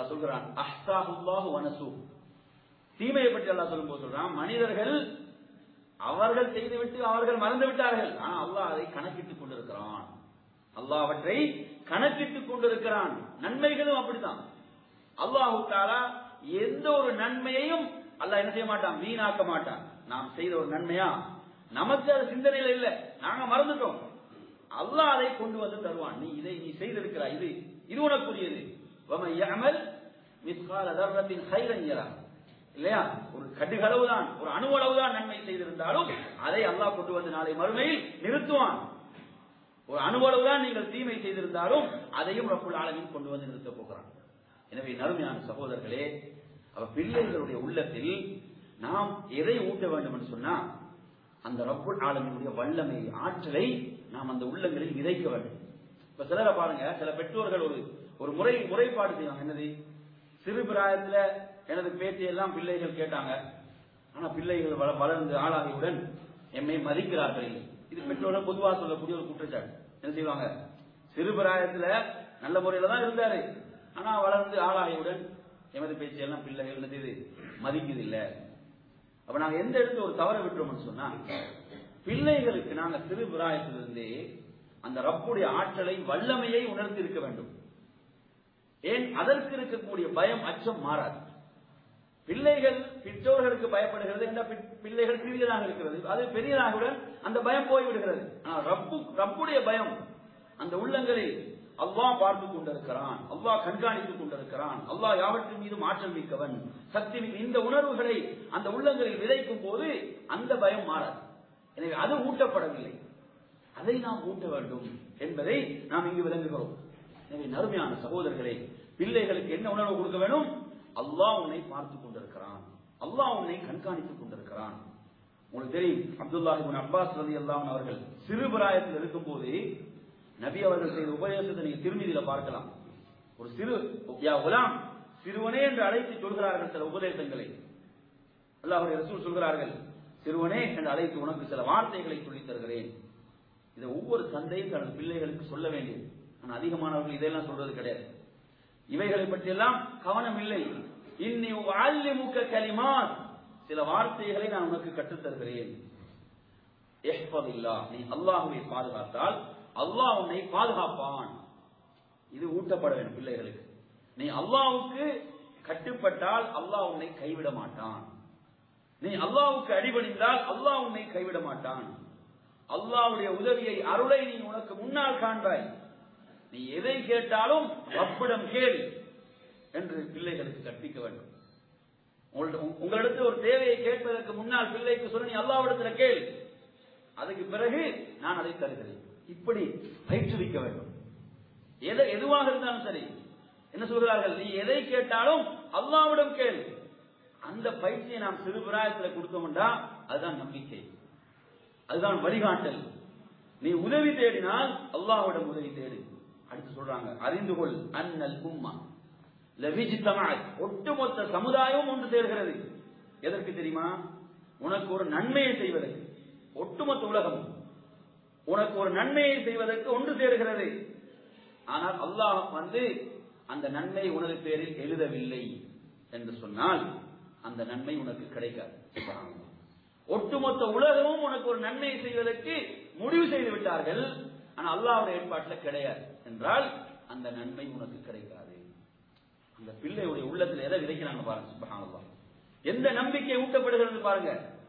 C: அல்லாஹ் சொல்கிறான் அஹ்சாஹுல்லாஹு வனசு தீமையை பற்றி அல்லாஹ் சொல்லும்போது சொல்றான் மனிதர்கள் அவர்கள் செய்துவிட்டு அவர்கள் மறந்து விட்டார்கள் ஆனா அல்லாஹ் அதை கணக்கிட்டுக் கொண்டிருக்கிறான் அல்லாஹ் அவற்றை கணக்கிட்டுக் கொண்டிருக்கிறான் நன்மைகளும் அப்படித்தான் அல்லாஹு தாலா எந்த ஒரு நன்மையையும் அல்லாஹ் என்ன செய்ய மாட்டான் வீணாக்க மாட்டான் நாம் செய்த ஒரு நன்மையா நமக்கு அது சிந்தனையில இல்ல நாங்க மறந்துட்டோம் அல்லாஹ் அதை கொண்டு வந்து தருவான் நீ இதை நீ செய்திருக்கிறாய் இது இது உனக்குரியது வமன் யஅமல் மிஸ்கால தர்ரத்தின் கைரன் யரா இல்லையா ஒரு கடுகளவு தான் ஒரு அணுவளவு தான் நன்மை செய்திருந்தாலும் அதை அல்லாஹ் கொண்டு வந்து நாளை மறுமையில் நிறுத்துவான் ஒரு அணுவளவு தான் நீங்கள் தீமை செய்திருந்தாலும் அதையும் ரப்புல் ஆலமீன் கொண்டு வந்து நிறுத்தப் போகிறான் எனவே நறுமையான சகோதரர்களே அவ பிள்ளைகளுடைய உள்ளத்தில் நாம் எதை ஊட்ட வேண்டும் என்று சொன்னா அந்த ரப்புல் ஆலமினுடைய வல்லமை ஆற்றலை நாம் அந்த உள்ளங்களில் விதைக்க வேண்டும் இப்ப சிலரை பாருங்க சில பெற்றோர்கள் ஒரு ஒரு முறை முறைப்பாடு செய்வாங்க என்னது சிறு பிராயத்துல எனது பேச்சையெல்லாம் பிள்ளைகள் கேட்டாங்க ஆனா பிள்ளைகள் வள- வளர்ந்து ஆளாகியவுடன் எம்மை மதிக்கிறார்கள் இல்லை இது பெற்றோர்கள் பொதுவா சொல்லக்கூடிய ஒரு குற்றச்சாட்டு என்ன செய்வாங்க சிறு பிராயத்துல நல்ல முறையில தான் இருந்தாரு ஆனா வளர்ந்து ஆளாகியவுடன் எமது பேச்சையெல்லாம் பிள்ளைகள் என்ன செய்யுது மதிக்குது இல்ல அப்ப நாங்க எந்த இடத்துல ஒரு தவற விட்டுறோம்னு சொன்னா பிள்ளைகளுக்கு நாங்க சிறு பிராயத்திலிருந்தே அந்த ரப்புடைய ஆற்றலை வல்லமையை உணர்த்தி இருக்க வேண்டும் ஏன் அதற்கு இருக்கக்கூடிய பயம் அச்சம் மாறாது பிள்ளைகள் பெற்றோர்களுக்கு பயப்படுகிறது என்ற பி- பிள்ளைகள் சிறியதாக இருக்கிறது அது பெரியதாகவுடன் அந்த பயம் போய்விடுகிறது ஆனால் ரப்பு ரப்புடைய பயம் அந்த உள்ளங்களில் அல்லாஹ் பார்த்து கொண்டிருக்கிறான் அல்லாஹ் கண்காணித்துக் கொண்டிருக்கிறான் அல்லாஹ் யாவற்றின் மீதும் ஆற்றல் மிக்கவன் சக்தி மிக்க இந்த உணர்வுகளை அந்த உள்ளங்களில் விதைக்கும் போது அந்த பயம் மாறாது எனவே அது ஊட்டப்படவில்லை அதை நாம் ஊட்ட வேண்டும் என்பதை நாம் இங்கு விளங்குகிறோம் எனவே நறுமையான சகோதரர்களே பிள்ளைகளுக்கு என்ன உணர்வு கொடுக்க வேணும் அல்லாஹ் உன்னை பார்த்துக் கொண்டிருக்கிறான் அல்லாஹ் உன்னை கண்காணித்துக் கொண்டிருக்கிறான் உங்களுக்கு தெரியும் அப்துல்லாஹ் இப்னு அப்பாஸ் ரலியல்லாஹு அவர்கள் சிறு பிராயத்தில் இருக்கும்போது நபி அவர்கள் செய்த உபதேசத்தை நீங்க திருமதியில பார்க்கலாம் ஒரு சிறு யா குலாம் சிறுவனே என்று அழைத்து சொல்கிறார்கள் சில உபதேசங்களை அல்லாஹ்வுடைய ரசூல் சொல்கிறார்கள் சிறுவனே என்று அழைத்து உனக்கு சில வார்த்தைகளை சொல்லித் தருகிறேன் இதை ஒவ்வொரு தந்தையும் தனது பிள்ளைகளுக்கு சொல்ல வேண்டியது ஆனால் அதிகமானவர்கள் இதெல்லாம் சொல்றது கிடையாது இவைகளை பற்றியெல்லாம் கவனம் இல்லை இன்னி முக்க கலிமான் சில வார்த்தைகளை நான் உனக்கு கற்றுத் தருகிறேன் இஹ்ஃபதில்லா, நீ அல்லாஹுவை பாதுகாத்தால் அல்லாஹ் உன்னை பாதுகாப்பான் இது ஊட்டப்பட வேண்டும் பிள்ளைகளுக்கு நீ அல்லாஹ்வுக்கு கட்டுப்பட்டால் அல்லாஹ் உன்னை கைவிட மாட்டான் நீ அல்லாஹ்வுக்கு அடிபணிந்தால் அல்லாஹ் உன்னை கைவிட மாட்டான் அல்லாஹ்வுடைய உதவியை அருளை நீ உனக்கு முன்னால் காண்பாய் நீ எதை கேட்டாலும் ரப்பிடம் கேள் என்று பிள்ளைகளுக்கு கற்பிக்க வேண்டும் உங்கள்ட்ட- உங்க- உங்களிடத்தில் ஒரு தேவையை கேட்பதற்கு முன்னால் பிள்ளைக்கு சொல்ல நீ அல்லாவிடத்துல கேள் அதுக்கு பிறகு நான் அதை தருகிறேன் இப்படி பயிற்றுவிக்க வேண்டும் எதை எதுவாக இருந்தாலும் சரி என்ன சொல்கிறார்கள் நீ எதை கேட்டாலும் அல்லாவிடம் கேள் அந்த பயிற்சியை நாம் சிறு பிராயத்தில் கொடுத்தோம்டா அதுதான் நம்பிக்கை அதுதான் வழிகாட்டல் நீ உதவி தேடினால் அல்லாஹ்விடம் உதவி தேடு அடுத்து சொல்றாங்க அறிந்து கொள் அன்னல் உம்மா லவிஜித்தமாய் ஒட்டுமொத்த சமுதாயமும் ஒன்று சேர்கிறது எதற்கு தெரியுமா உனக்கு ஒரு நன்மையை செய்வதற்கு ஒட்டுமொத்த உலகம் உனக்கு ஒரு நன்மையை செய்வதற்கு ஒன்று சேர்கிறது ஆனால் அல்லாஹ் வந்து அந்த நன்மை உனது பேரில் எழுதவில்லை என்று சொன்னால் அந்த நன்மை உனக்கு கிடைக்காது சுப்ஹானல்லாஹ். ஒட்டுமொத்த உலகமும் உனக்கு ஒரு நன்மையை செய்வதற்கு முடிவு செய்து விட்டார்கள் ஆனால் அல்லாஹ்வுடைய ஏற்பாட்டில் கிடையாது என்றால் அந்த நன்மை உனக்கு கிடைக்காது அந்த பிள்ளையுடைய உள்ளத்தில் எதை விதைக்கிறாங்க பாருங்க சுப்ஹானல்லாஹ். எந்த நம்பிக்கை ஊட்டப்படுகிறது பாருங்க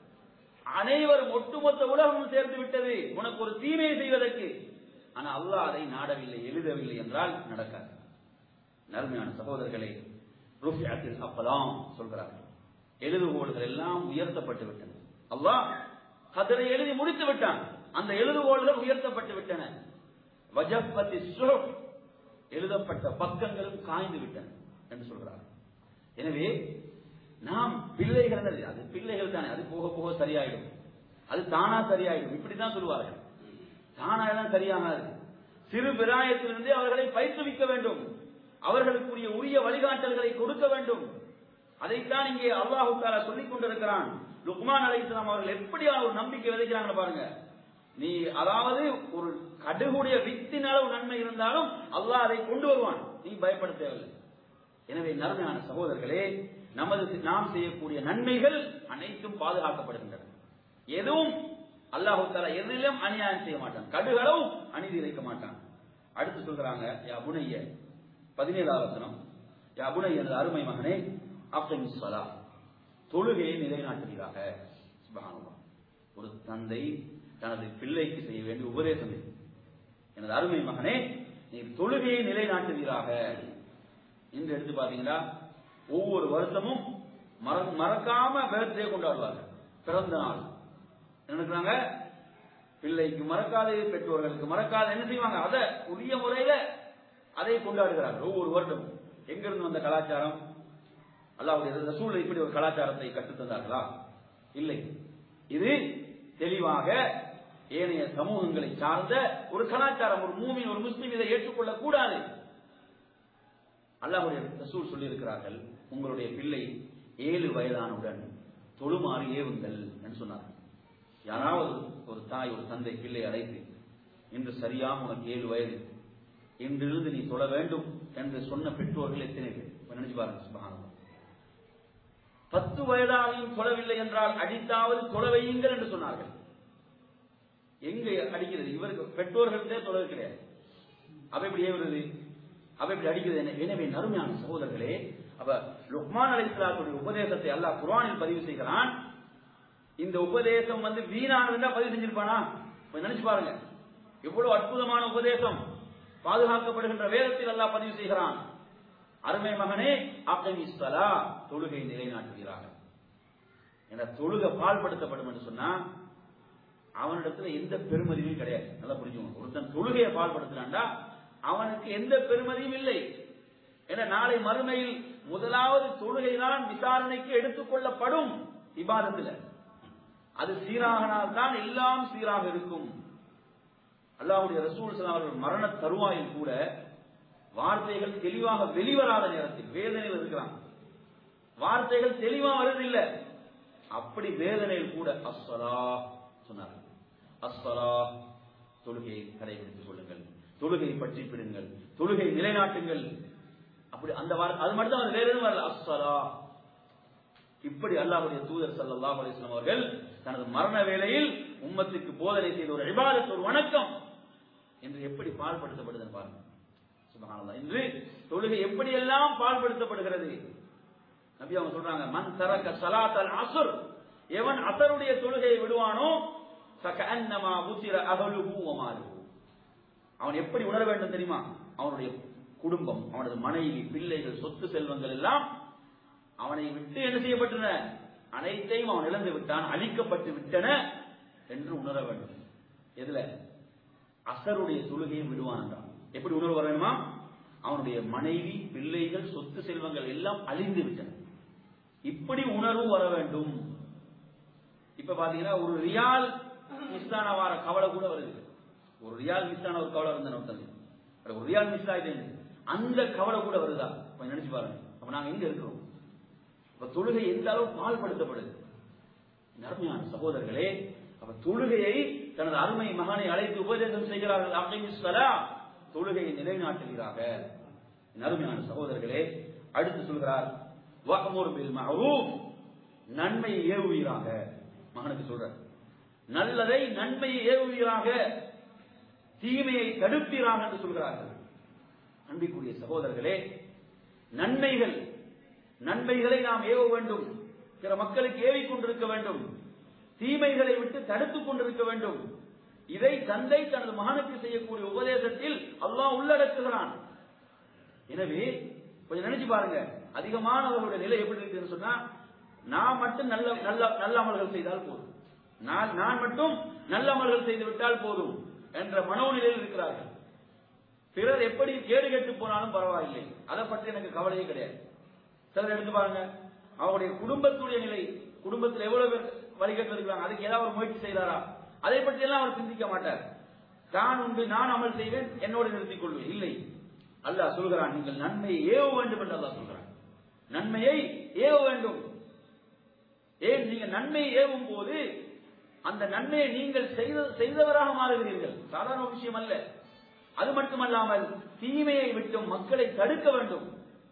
C: அனைவரும் ஒட்டுமொத்த உலகமும் சேர்ந்து விட்டது உனக்கு ஒரு தீமையை செய்வதற்கு ஆனா அல்லாஹ் அதை நாடவில்லை எழுதவில்லை என்றால் நடக்காது நறுமையான சகோதரர்களே ருஃபியத்தில் அப்பலாம் சொல்கிறார்கள் எழுதுகோள்கள் எல்லாம் உயர்த்தப்பட்டு விட்டன அல்லாஹ் கதரை எழுதி முடித்து விட்டான் அந்த எழுதுகோள்கள் உயர்த்தப்பட்டு விட்டன வஜப்பத்தி சுஹுப் எழுதப்பட்ட பக்கங்களும் காய்ந்து விட்டன என்று சொல்றார் எனவே நாம் பிள்ளைகள் என்னது? அது பிள்ளைகள் தானே அது போக போக சரியாயிடும் அது தானா சரியாயிடும் இப்படித்தான் சொல்லுவார்கள் தானா எல்லாம் சரியாகாது சிறு பிராயத்திலிருந்தே அவர்களை பயிற்றுவிக்க வேண்டும் அவர்களுக்குரிய உரிய வழிகாட்டல்களை கொடுக்க வேண்டும் அதைத்தான் இங்கே அல்லாஹு தாலா சொல்லிக் கொண்டிருக்கிறான் லுக்மான் அலை இஸ்லாம் அவர்கள் எப்படியா ஒரு நம்பிக்கை விதைக்கிறாங்க பாருங்க நீ அதாவது ஒரு கடுகுடைய வித்தின் அளவு நன்மை இருந்தாலும் அல்லாஹ் அதை கொண்டு வருவான் நீ பயப்பட தேவையில்லை எனவே நன்மையான சகோதரர்களே நமது நாம் செய்யக்கூடிய நன்மைகள் அனைத்தும் பாதுகாக்கப்படுகின்றன எதுவும் அல்லாஹு தாலா எதிலும் அநியாயம் செய்ய மாட்டான் கடுகளவும் அநீதி இழைக்க மாட்டான் அடுத்து சொல்றாங்க யா புனைய பதினேழாவது வசனம் யா புனைய எனது அருமை மகனே அப்தமி சலா தொழுகையை நிலைநாட்டுவீராக சுபஹானல்லாஹ். ஒரு தந்தை தனது பிள்ளைக்கு செய்ய வேண்டிய உபதேசம் இது. எனது அருமை மகனே நீ தொழுகையை நிலைநாட்டுவீராக இன்று எடுத்து பாத்தீங்கன்னா ஒவ்வொரு வருஷமும் மற- மறக்காம பர்த்டே கொண்டாடுவார்கள் பிறந்த நாள் என்ன நினைக்கிறாங்க பிள்ளைக்கு மறக்காது பெற்றோர்களுக்கு மறக்காது என்ன செய்வாங்க அதை உரிய முறையில அதை கொண்டாடுகிறார்கள் ஒவ்வொரு வருடமும் எங்கிருந்து வந்த கலாச்சாரம் அல்லாவுடைய ரசூல் இப்படி ஒரு கலாச்சாரத்தை கற்றுத் தந்தார்களா இல்லை இது தெளிவாக ஏனைய சமூகங்களை சார்ந்த ஒரு கலாச்சாரம் ஒரு மூமின் ஒரு முஸ்லிம் இதை ஏற்றுக்கொள்ளக் கூடாது அல்லாஹ்வுடைய ரசூல் சொல்லியிருக்கிறார்கள் உங்களுடைய பிள்ளை ஏழு வயதானவுடன் தொழுமாறு ஏவுங்கள் என்று சொன்னார்கள் யாராவது ஒரு தாய் ஒரு தந்தை பிள்ளை அழைத்து இன்று சரியாக உனக்கு ஏழு வயது இன்றிலிருந்து நீ தொழ வேண்டும் என்று சொன்ன பெற்றோர்கள் எத்தனை பேர் இப்ப நினைச்சு பாருங்க சுபஹானல்லாஹ். பத்து வயதாகியும் தொழவில்லை என்றால் அடித்தாவது தொழ வையுங்கள் என்று சொன்னார்கள் எங்க அடிக்கிறது இவருக்கு பெற்றோர்கள்ட்டே தொழவு கிடையாது அவ எப்படி ஏவுறது அவ எப்படி அடிக்கிறது என்ன எனவே நறுமையான சகோதரர்களே அப்ப லுக்மான் அலைஹிஸ்ஸலாத்துடைய உபதேசத்தை அல்லாஹ் குர்ஆனில் பதிவு செய்கிறான் இந்த உபதேசம் வந்து வீணானதுன்னா பதிவு செஞ்சிருப்பானா இப்ப நினைச்சு பாருங்க எவ்வளவு அற்புதமான உபதேசம் பாதுகாக்கப்படுகின்ற வேதத்தில் அல்லாஹ் பதிவு செய்கிறான் அருமை மகனே அக்கமி ஸலா தொழுகை நிலைநாட்டுகிறார்கள் என்ற தொழுகை பால்படுத்தப்படும் என்று சொன்னா அவனிடத்துல எந்த பெருமதியும் கிடையாது நல்லா புரிஞ்சுக்கணும் ஒருத்தன் தொழுகையை பால்படுத்தினான்டா அவனுக்கு எந்த பெருமதியும் இல்லை என நாளை மறுமையில் முதலாவது தொழுகைதான் விசாரணைக்கு எடுத்துக்கொள்ளப்படும் இபாதத்தில் அது சீராகனால் தான் எல்லாம் சீராக இருக்கும் அல்லாஹ்வுடைய ரசூல் ஸல்லல்லாஹு அலைஹி வஸல்லம் அவர்கள் மரண தருவாயில் கூட வார்த்தைகள் தெளிவாக வெளிவராத நேரத்தில் வேதனையில் இருக்கிறான் வார்த்தைகள் தெளிவா வருதில்லை அப்படி வேதனையில் கூட அஸ்ஸலா சொன்னார்கள் அஸ்ஸலா தொழுகையை கடைபிடித்துக் கொள்ளுங்கள் தொழுகை பற்றி பிடுங்கள் தொழுகை நிலைநாட்டுங்கள் அப்படி அந்த வார்த்தை அது மட்டும் தான் வேற எதுவும் வரல அஸ்ஸலா இப்படி அல்லாஹ்வுடைய தூதர் ஸல்லல்லாஹு அலைஹி வஸல்லம் அவர்கள் தனது மரண வேளையில் உம்மத்துக்கு போதனை செய்த ஒரு இபாதத் ஒரு வணக்கம் என்று எப்படி பால்படுத்தப்படுதுன்னு பாருங்க சுபஹானல்லாஹ் இன்று தொழுகை எப்படியெல்லாம் பால்படுத்தப்படுகிறது நபி அவங்க சொல்றாங்க மன் தரக்க ஸலாத்தல் அஸ்ர் எவன் அசருடைய தொழுகையை விடுவானோ ஃபகஅன்னமா புத்திர அஹலுஹு வ மாலுஹு அவன் எப்படி உணர வேண்டும் தெரியுமா அவனுடைய குடும்பம் அவனது மனைவி பிள்ளைகள் சொத்து செல்வங்கள் எல்லாம் அவனை விட்டு என்ன செய்யப்பட்டன அனைத்தையும் அவன் இழந்து விட்டான் அழிக்கப்பட்டு விட்டன என்று உணர வேண்டும் எதுல அசருடைய தொழுகையை விடுவான் என்றான் எப்படி உணர்வு வர வேணுமா அவனுடைய மனைவி பிள்ளைகள் சொத்து செல்வங்கள் எல்லாம் அழிந்து விட்டன இப்படி உணர்வு வர வேண்டும் இப்ப பாத்தீங்கன்னா ஒரு ரியால் மிஸ் ஆன வார கவலை கூட வருது ஒரு ரியால் மிஸ் ஆன ஒரு கவலை இருந்த ஒருத்தங்க அட, ஒரு ரியால் மிஸ் ஆயிட்டு அந்த கவலை கூட வருதா கொஞ்சம் நினைச்சு பாருங்க அப்ப நாங்க எங்க இருக்கிறோம் அப்ப தொழுகை எந்த அளவு பால்படுத்தப்படுது நர்மையான சகோதரர்களே அப்ப தொழுகையை தனது அருமை மகனை அழைத்து உபதேசம் செய்கிறார்கள் அப்படின்னு சொல்லா தொழுகையை நிலைநாட்டுகிறாக நறுமையான சகோதரர்களே அடுத்து சொல்கிறார் வஅமுர் பில் மஅரூஃப் நன்மையை ஏவுவீராக மகனுக்கு சொல்ற நல்லதை நன்மையை ஏவுவீராக தீமையை தடுப்பீராக என்று சொல்கிறார்கள் அன்பிற்குரிய சகோதரர்களே நன்மைகள் நன்மைகளை நாம் ஏவ வேண்டும் பிற மக்களுக்கு ஏவிக் கொண்டிருக்க வேண்டும் தீமைகளை விட்டு தடுத்துக் கொண்டிருக்க வேண்டும் இதை தந்தை தனது மகனுக்கு செய்யக்கூடிய உபதேசத்தில் அல்லாஹ் உள்ளடக்குகிறான் எனவே கொஞ்சம் நினைச்சு பாருங்க அதிகமானவர்களுடைய நிலை எப்படி இருக்குன்னு சொன்னா நான் மட்டும் நல்ல நல்ல நல்ல அமல்கள் செய்தால் போதும் நான் நான் மட்டும் நல்ல அமல்கள் செய்து விட்டால் போதும் என்ற மனோநிலையில் இருக்கிறார்கள் பிறர் எப்படி கேடு கெட்டு போனாலும் பரவாயில்லை அதை பற்றி எனக்கு கவலையே கிடையாது சிலர் எடுத்து பாருங்க அவருடைய குடும்பத்துடைய நிலை குடும்பத்தில் எவ்வளவு பேர் வழிகட்டு இருக்கிறாங்க அதுக்கு ஏதாவது ஒரு முயற்சி செய்தாரா அதை பற்றி எல்லாம் அவர் சிந்திக்க மாட்டார் தான் உண்டு நான் அமல் செய்வேன் என்னோடு நிறுத்திக் கொள்வேன் இல்லை அல்லாஹ் சொல்கிறான் நீங்கள் நன்மையை ஏவ வேண்டும் என்று அல்லாஹ் சொல்கிறான் நன்மையை ஏவ வேண்டும் ஏன் நீங்க நன்மையை ஏவும் போது அந்த நன்மையை நீங்கள் செய்த செய்தவராக மாறுகிறீர்கள் சாதாரண ஒரு விஷயம் அல்ல அது மட்டுமல்லாமல் தீமையை விட்டும் மக்களை தடுக்க வேண்டும்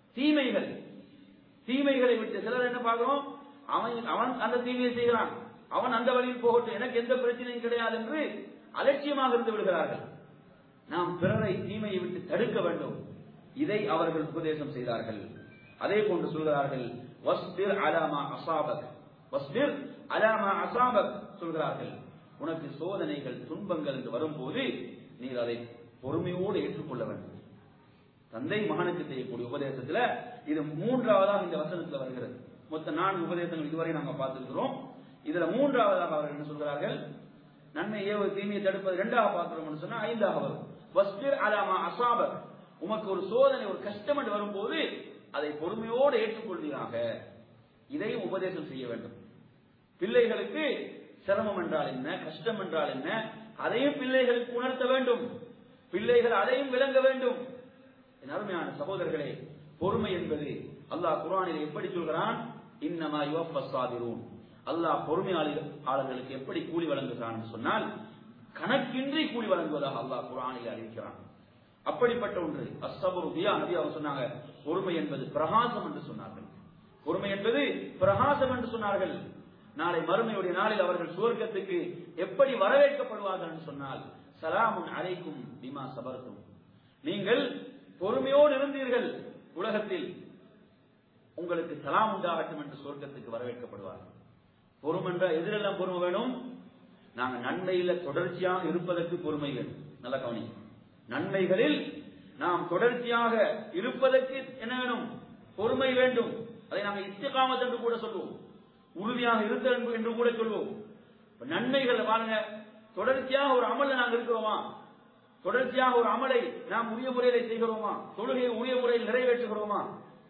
C: தீமைகள் தீமைகளை விட்டு சிலர் என்ன பார்க்கிறோம் அவன் அவன் அந்த தீமையை செய்கிறான் அவன் அந்த வழியில் போகட்டும் எனக்கு எந்த பிரச்சனையும் கிடையாது என்று அலட்சியமாக இருந்து விடுகிறார்கள் நாம் பிறரை தீமையை விட்டு தடுக்க வேண்டும் இதை அவர்கள் உபதேசம் செய்தார்கள் அதே போன்று சொல்கிறார்கள் வஸ்பிர் அலாமா அசாபக் வஸ்பிர் அலாமா அசாபக் சொல்கிறார்கள் உனக்கு சோதனைகள் துன்பங்கள் என்று வரும்போது நீர் அதை பொறுமையோடு ஏற்றுக்கொள்ள வேண்டும் தந்தை மகனுக்கு செய்யக்கூடிய உபதேசத்துல இது மூன்றாவதாக இந்த வசனத்துல வருகிறது மொத்த நான்கு உபதேசங்கள் இதுவரை நாங்க பார்த்திருக்கிறோம் இதுல மூன்றாவதாக அவர்கள் என்ன சொல்கிறார்கள் நன்மை ஏவ தீமையை தடுப்பது இரண்டாக பார்க்கிறோம்னு சொன்னா ஐந்தாக வரும் வஸ்பிர் அலாமா அசாபக் உமக்கு ஒரு சோதனை ஒரு கஷ்டம் என்று வரும்போது அதை பொறுமையோடு ஏற்றுக்கொள்வீராக இதையும் உபதேசம் செய்ய வேண்டும் பிள்ளைகளுக்கு சிரமம் என்றால் என்ன கஷ்டம் என்றால் என்ன அதையும் பிள்ளைகளுக்கு உணர்த்த வேண்டும் பிள்ளைகள் அதையும் விளங்க வேண்டும் என் அருமையான சகோதரர்களே பொறுமை என்பது அல்லாஹ் குர்ஆனில் எப்படி சொல்கிறான் இன்னமா யுவஃபஸ்ஸாபிரூன் அல்லாஹ் பொறுமையாளர்களுக்கு எப்படி கூலி வழங்குகிறான் என்று சொன்னால் கணக்கின்றி கூலி வழங்குவதாக அல்லாஹ் குர்ஆனில் அறிவிக்கிறான் அப்படிப்பட்ட ஒன்று அஸ்ஸபுரு பியா நபி அவங்க சொன்னாங்க பொறுமை என்பது பிரகாசம் என்று சொன்னார்கள் பொறுமை என்பது பிரகாசம் என்று சொன்னார்கள் நாளை மறுமையுடைய நாளில் அவர்கள் சுவர்க்கத்துக்கு எப்படி வரவேற்கப்படுவார்கள் என்று சொன்னால் சலாமுன் அலைக்கும் பிமா சபர்த்தும் நீங்கள் பொறுமையோடு இருந்தீர்கள் உலகத்தில் உங்களுக்கு சலாம் உண்டாகட்டும் என்று சொர்க்கத்துக்கு வரவேற்கப்படுவார்கள் பொறுமை என்ற எதிரெல்லாம் பொறுமை வேணும் நாங்க நன்மையில தொடர்ச்சியாக இருப்பதற்கு பொறுமை வேணும் நல்ல கவனி நன்மைகளில் நாம் தொடர்ச்சியாக இருப்பதற்கு என்ன வேணும் பொறுமை வேண்டும் அதை நாங்கள் இஸ்திகாமத் என்று கூட சொல்லுவோம் உறுதியாக இருத்தல் என்று கூட சொல்லுவோம் இப்ப நன்மைகள் பாருங்க தொடர்ச்சியாக ஒரு அமல்ல நாங்கள் இருக்கிறோமா தொடர்ச்சியாக ஒரு அமலை நாம் உரிய முறையில செய்கிறோமா தொழுகையை உரிய முறையில் நிறைவேற்றுகிறோமா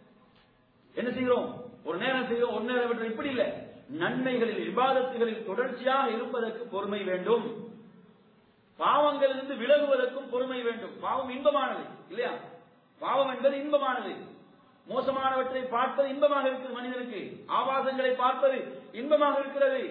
C: என்ன செய்கிறோம் ஒரு நேரம் செய்கிறோம் ஒரு நேரம் விட்டு இப்படி இல்ல நன்மைகளில் விவாதத்துகளில் தொடர்ச்சியாக இருப்பதற்கு பொறுமை வேண்டும் பாவங்களிலிருந்து விலகுவதற்கும் பொறுமை வேண்டும் பாவம் இன்பமானது இல்லையா பாவம் என்பது இன்பமானது மோசமானவற்றை பார்ப்பது இன்பமாக இருக்குது மனிதனுக்கு ஆபாசங்களை பார்ப்பது இன்பமாக இருக்கிறது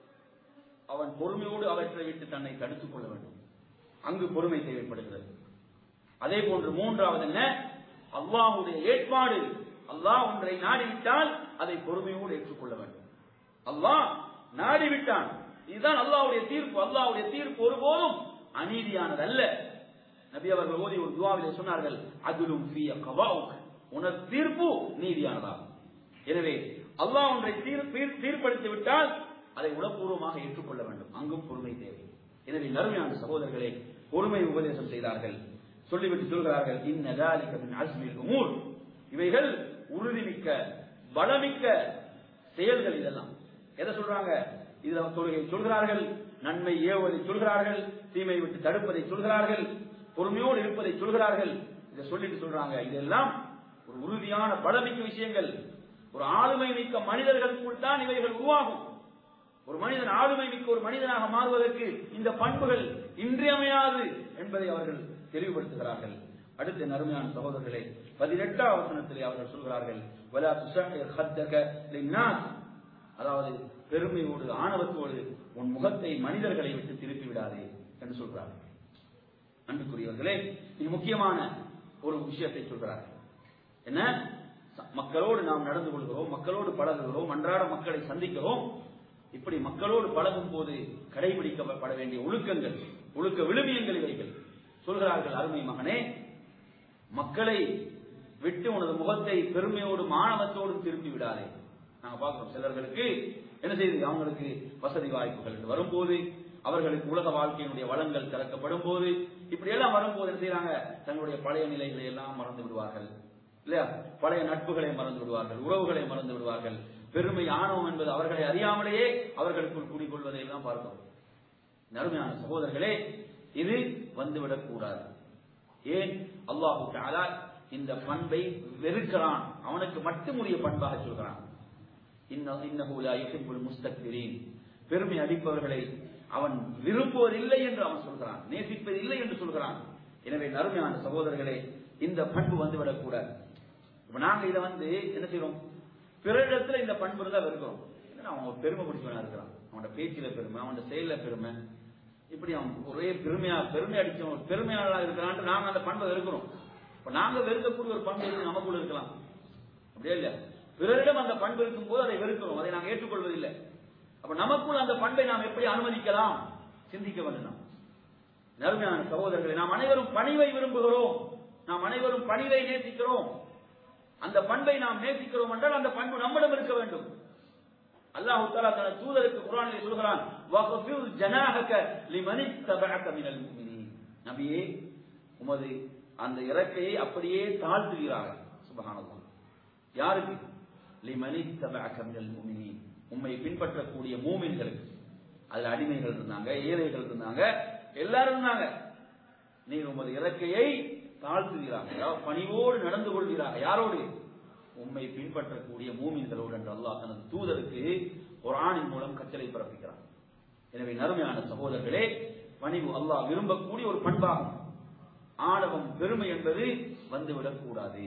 C: அவன் பொறுமையோடு அவற்றை விட்டு தன்னை தடுத்துக் கொள்ள வேண்டும் அங்கு பொறுமை தேவைப்படுகிறது அதே போன்று மூன்றாவது என்ன அல்லாஹுடைய ஏற்பாடு அல்லாஹ் ஒன்றை நாடிவிட்டால் அதை பொறுமையோடு ஏற்றுக்கொள்ள வேண்டும் அல்லாஹ் நாடிவிட்டான் இதுதான் அல்லாஹ்வுடைய தீர்ப்பு அல்லாஹ்வுடைய தீர்ப்பு ஒருபோதும் அநீதியானது அல்ல நபி அவர்கள் ஓதி ஒரு துவாவிலே சொன்னார்கள் அதுலும் ஃபிய கவாவுக் உனது தீர்ப்பு நீதியானதாகும் எனவே அல்லாஹ் ஒன்றை தீர்ப்படுத்தி விட்டால் அதை உளப்பூர்வமாக ஏற்றுக்கொள்ள வேண்டும் அங்கும் பொறுமை தேவை எனவே நறுமையான சகோதரர்களை பொறுமை உபதேசம் செய்தார்கள் சொல்லிவிட்டு சொல்கிறார்கள் இந்நதாலிகமின் அஸ்மில் உமூர் இவைகள் உறுதிமிக்க பலமிக்க செயல்கள் இதெல்லாம் எதை சொல்றாங்க இதுல தொழுகை சொல்கிறார்கள் நன்மை ஏவுவதை சொல்கிறார்கள் தீமை விட்டு தடுப்பதை சொல்கிறார்கள் பொறுமையோடு இருப்பதை சொல்கிறார்கள் இதை சொல்லிட்டு சொல்றாங்க இதெல்லாம் ஒரு உறுதியான பலமிக்க விஷயங்கள் ஒரு ஆளுமை மிக்க மனிதர்களுக்குள் தான் இவைகள் உருவாகும் ஒரு மனிதன் ஆளுமை மிக்க ஒரு மனிதனாக மாறுவதற்கு இந்த பண்புகள் இன்றியமையாது என்பதை அவர்கள் தெளிவுபடுத்துகிறார்கள் அடுத்த நறுமையான சகோதரர்களே பதினெட்டாம் வசனத்திலே அவர்கள் சொல்கிறார்கள் வலா துஷஹிர் ஹத்தக லின்னாஸ் அதாவது பெருமையோடு ஆணவத்தோடு உன் முகத்தை மனிதர்களை விட்டு திருப்பி விடாதே என்று சொல்கிறார்கள் அன்புக்குரியவர்களே இது முக்கியமான ஒரு விஷயத்தை சொல்கிறார்கள் என்ன மக்களோடு நாம் நடந்து கொள்கிறோம் மக்களோடு பழகுகிறோம் அன்றாட மக்களை சந்திக்கிறோம் இப்படி மக்களோடு பழகும் போது கடைபிடிக்கப்பட வேண்டிய ஒழுக்கங்கள் ஒழுக்க விழுமியங்கள் இவைகள் சொல்கிறார்கள் அருமை மகனே மக்களை விட்டு உனது முகத்தை பெருமையோடும் மாணவத்தோடும் திருப்பி விடாதே நாங்க பார்க்கிறோம் சிலர்களுக்கு என்ன செய்யுது அவங்களுக்கு வசதி வாய்ப்புகள் என்று வரும்போது அவர்களுக்கு உலக வாழ்க்கையினுடைய வளங்கள் திறக்கப்படும் போது இப்படி எல்லாம் வரும்போது என்ன செய்யறாங்க தங்களுடைய பழைய நிலைகளை எல்லாம் மறந்து விடுவார்கள் இல்லையா பழைய நட்புகளை மறந்து விடுவார்கள் உறவுகளை மறந்து விடுவார்கள் பெருமை ஆணவம் என்பது அவர்களை அறியாமலேயே அவர்களுக்குள் குடிக்கொள்வதை எல்லாம் பார்க்கிறோம் நறுமையான சகோதரர்களே இது வந்துவிடக் கூடாது ஏன் அல்லாஹு தாலா இந்த பண்பை வெறுக்கிறான் அவனுக்கு மட்டும் உரிய பண்பாக சொல்கிறான் முஸ்தக்பிரீன் பெருமை அடிப்பவர்களை அவன் விரும்புவதில்லை என்று அவன் சொல்கிறான் நேசிப்பதில்லை என்று சொல்கிறான் எனவே நறுமையான சகோதரர்களே இந்த பண்பு வந்துவிடக் கூடாது இப்ப நாங்க இதை வந்து என்ன செய்யறோம் பிறரிடத்துல இந்த பண்பு தான் வெறுக்கிறோம் அவன் பெருமை பிடிச்சவனா இருக்கிறான் அவனோட பேச்சில பெருமை அவனோட செயல பெருமை இப்படி அவன் ஒரே பெருமையா பெருமை அடிச்சவன் பெருமையாளா இருக்கிறான் நாங்க அந்த பண்பை வெறுக்கிறோம் இப்ப நாங்க வெறுக்கக்கூடிய ஒரு பண்பு நமக்குள்ள இருக்கலாம் அப்படியே இல்ல பிறரிடம் அந்த பண்பு இருக்கும் போது அதை வெறுக்கிறோம் அதை நாம் ஏற்றுக்கொள்வதில்லை அப்ப நமக்குள் அந்த பண்பை நாம் எப்படி அனுமதிக்கலாம் சிந்திக்க வேண்டும் நாம் நறுமையான சகோதரர்களை நாம் அனைவரும் பணிவை விரும்புகிறோம் நாம் அனைவரும் பணிவை நேசிக்கிறோம் அந்த பண்பை நாம் நேசிக்கிறோம் என்றால் அந்த பண்பு நம்மிடம் இருக்க வேண்டும் அல்லாஹு தாலா தனது தூதருக்கு குரானிலே சொல்கிறான் வஃபில் ஜனாஹக லிமனி தபஅக மினல் முஃமினீன் நபியே உமது அந்த இறக்கையை அப்படியே தாழ்த்துகிறார்கள் சுபஹானல்லாஹ் யாருக்கு லிமனி தபஅக மினல் முஃமினீன் உம்மை பின்பற்றக்கூடிய மூமின்களுக்கு அதுல அடிமைகள் இருந்தாங்க ஏழைகள் இருந்தாங்க எல்லாரும் இருந்தாங்க நீர் உமது இறக்கையை தாழ்த்துகிறாங்க அதாவது பணிவோடு நடந்து கொள்கிறாங்க யாரோடு உம்மை பின்பற்றக்கூடிய மூமின்களோடு என்று அல்லாஹ் தனது தூதருக்கு ஒரு ஆணின் மூலம் கட்டளை பிறப்பிக்கிறான் எனவே நறுமையான சகோதரர்களே பணிவு அல்லாஹ் விரும்பக்கூடிய ஒரு பண்பாகும் ஆணவம் பெருமை என்பது வந்துவிடக் கூடாது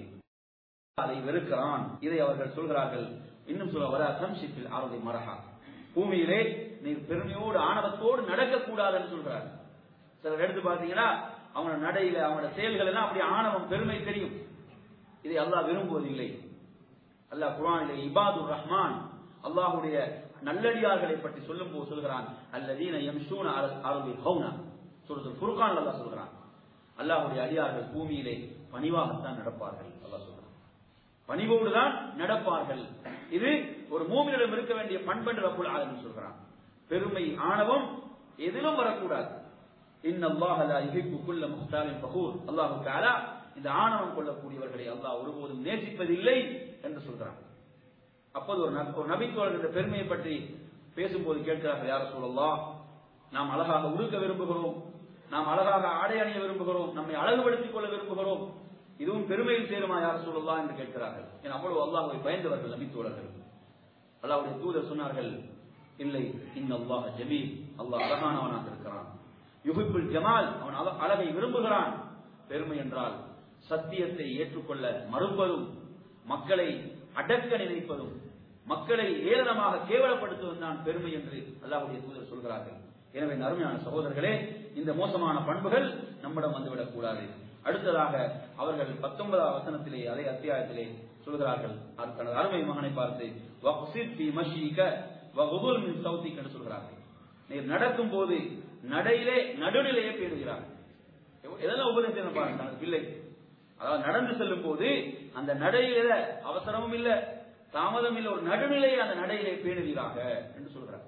C: அதை வெறுக்கிறான் இதை அவர்கள் சொல்கிறார்கள் இன்னும் சொல்ல வர சம்ஷிப்பில் ஆறுதை மரகா பூமியிலே நீர் பெருமையோடு ஆணவத்தோடு நடக்கக்கூடாதுன்னு சொல்றார் சிலர் எடுத்து பார்த்தீங்கன்னா அவங்களோட நடையில அவங்களோட செயல்கள் எல்லாம் அப்படி ஆணவம் பெருமை தெரியும் இதை அல்லாஹ் விரும்புவதில்லை அல்லாஹ் குரானிலே இபாதுர் ரஹ்மான் அல்லாஹுடைய நல்லடியார்களை பற்றி சொல்லும் போது சொல்கிறான் அல்லதீன யம்ஷூன அருள் ஹவுனா சொல்றது ஃபுர்கான் அல்லாஹ் சொல்கிறான் அல்லாஹுடைய அடியார்கள் பூமியிலே பணிவாகத்தான் நடப்பார்கள் அல்லாஹ் சொல்றான் பணிவோடு தான் நடப்பார்கள் இது ஒரு மூமியிடம் இருக்க வேண்டிய பண்பென்று ரப்புல் ஆலமீன் சொல்கிறான் பெருமை ஆணவம் எதிலும் வரக்கூடாது இன்னல்லாஹ லா யுஹிப்பு குல்ல முஹ்தாலின் ஃபகூர் அல்லாஹ் தஆலா இந்த ஆணவம் கொள்ளக்கூடியவர்களை அல்லாஹ் ஒருபோதும் நேசிப்பதில்லை என்று சொல்கிறான் அப்போது ஒரு நபி- ஒரு நபித்தோழர் என்ற பெருமையை பற்றி பேசும்போது கேட்கிறார்கள் யார சொல்லலாம் நாம் அழகாக உடுக்க விரும்புகிறோம் நாம் அழகாக ஆடை அணிய விரும்புகிறோம் நம்மை அழகுபடுத்திக் கொள்ள விரும்புகிறோம் இதுவும் பெருமையில் சேருமா யார் சொல்லலாம் என்று கேட்கிறார்கள் ஏன் அவ்வளவு அல்லாஹ்வை பயந்தவர்கள் நபித்தோழர்கள் அல்லாஹ்வுடைய தூதர் சொன்னார்கள் இல்லை இன்னல்லாஹ ஜமீல் அல்லாஹ் அழகானவனாக இருக்கிறான் யுஹிப்புல் ஜமால் அவன் அழ- அழகை விரும்புகிறான் பெருமை என்றால் சத்தியத்தை ஏற்றுக்கொள்ள மறுப்பதும் மக்களை அடக்க நினைப்பதும் மக்களை ஏளனமாக கேவலப்படுத்துவதும் தான் பெருமை என்று அல்லாஹ்வுடைய தூதர் சொல்கிறார்கள் எனவே அருமையான சகோதரர்களே இந்த மோசமான பண்புகள் நம்மிடம் வந்துவிடக் கூடாது அடுத்ததாக அவர்கள் பத்தொன்பதாம் வசனத்திலே அதே அத்தியாயத்திலே சொல்கிறார்கள் அது தனது அருமை மகனை பார்த்து வக்சித் ஃபீ மஷீக வகுதுல் மின் சௌத்திக் என்று சொல்கிறார்கள் நீர் நடக்கும் போது நடையிலே நடுநிலையை பேணுகிறார் எதெல்லாம் உபதேசம் பாருங்க தனது பிள்ளை அதாவது நடந்து செல்லும் போது அந்த நடையில அவசரமும் இல்ல தாமதம் இல்ல ஒரு நடுநிலையை அந்த நடையிலே பேணுவீராக என்று சொல்கிறார்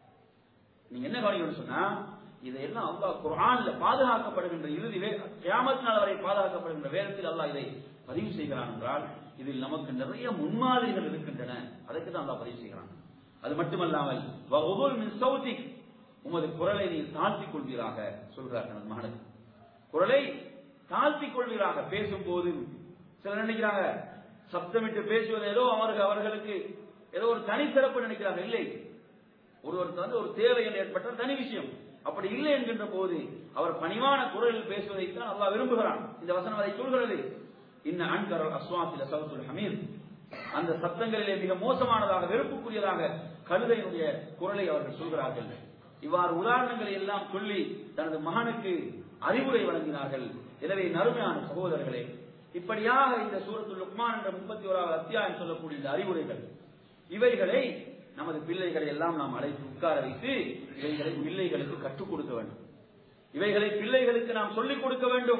C: நீங்க என்ன கவனிக்கணும்னு சொன்னா இதையெல்லாம் அல்லாஹ் குர்ஆன்ல பாதுகாக்கப்படுகின்ற இறுதி வே கியாமத் நாள் வரை பாதுகாக்கப்படுகின்ற வேதத்தில் அல்லாஹ் இதை பதிவு செய்கிறான் என்றால் இதில் நமக்கு நிறைய முன்மாதிரிகள் இருக்கின்றன அதற்கு தான் அல்லாஹ் பதிவு செய்கிறான் அது மட்டுமல்லாமல் வகுதுல் மின் சௌதிக் உமது குரலை நீ தாழ்த்திக் கொள்வீராக சொல்கிறார் தனது மகனுக்கு குரலை தாழ்த்திக் கொள்வீராக பேசும்போது சிலர் நினைக்கிறாங்க சப்தமிட்டு பேசுவது ஏதோ அவர்கள் அவர்களுக்கு ஏதோ ஒரு தனி சிறப்பு நினைக்கிறாங்க இல்லை ஒருவருக்கு வந்து ஒரு தேவை என்று ஏற்பட்டால் தனி விஷயம் அப்படி இல்லை என்கின்ற போது அவர் பணிவான குரலில் பேசுவதைத்தான் அல்லாஹ் விரும்புகிறான் இந்த வசனம் அதை சொல்கிறது இன்ன அன்கரல் அஸ்வாசில சவுத்துல் ஹமீர் அந்த சத்தங்களிலே மிக மோசமானதாக வெறுப்புக்குரியதாக கழுதையினுடைய குரலை அவர்கள் சொல்கிறார்கள் இவ்வாறு உதாரணங்களை எல்லாம் சொல்லி தனது மகனுக்கு அறிவுரை வழங்கினார்கள் எனவே நறுமையான சகோதரர்களே இப்படியாக இந்த சூரத்துல் லுக்மான் என்ற முப்பத்தி ஓராவது அத்தியாயம் சொல்லக்கூடிய இந்த அறிவுரைகள் இவைகளை நமது பிள்ளைகளை எல்லாம் நாம் அழைத்து உட்கார வைத்து இவைகளை பிள்ளைகளுக்கு கற்றுக் கொடுக்க வேண்டும் இவைகளை பிள்ளைகளுக்கு நாம் சொல்லிக் கொடுக்க வேண்டும்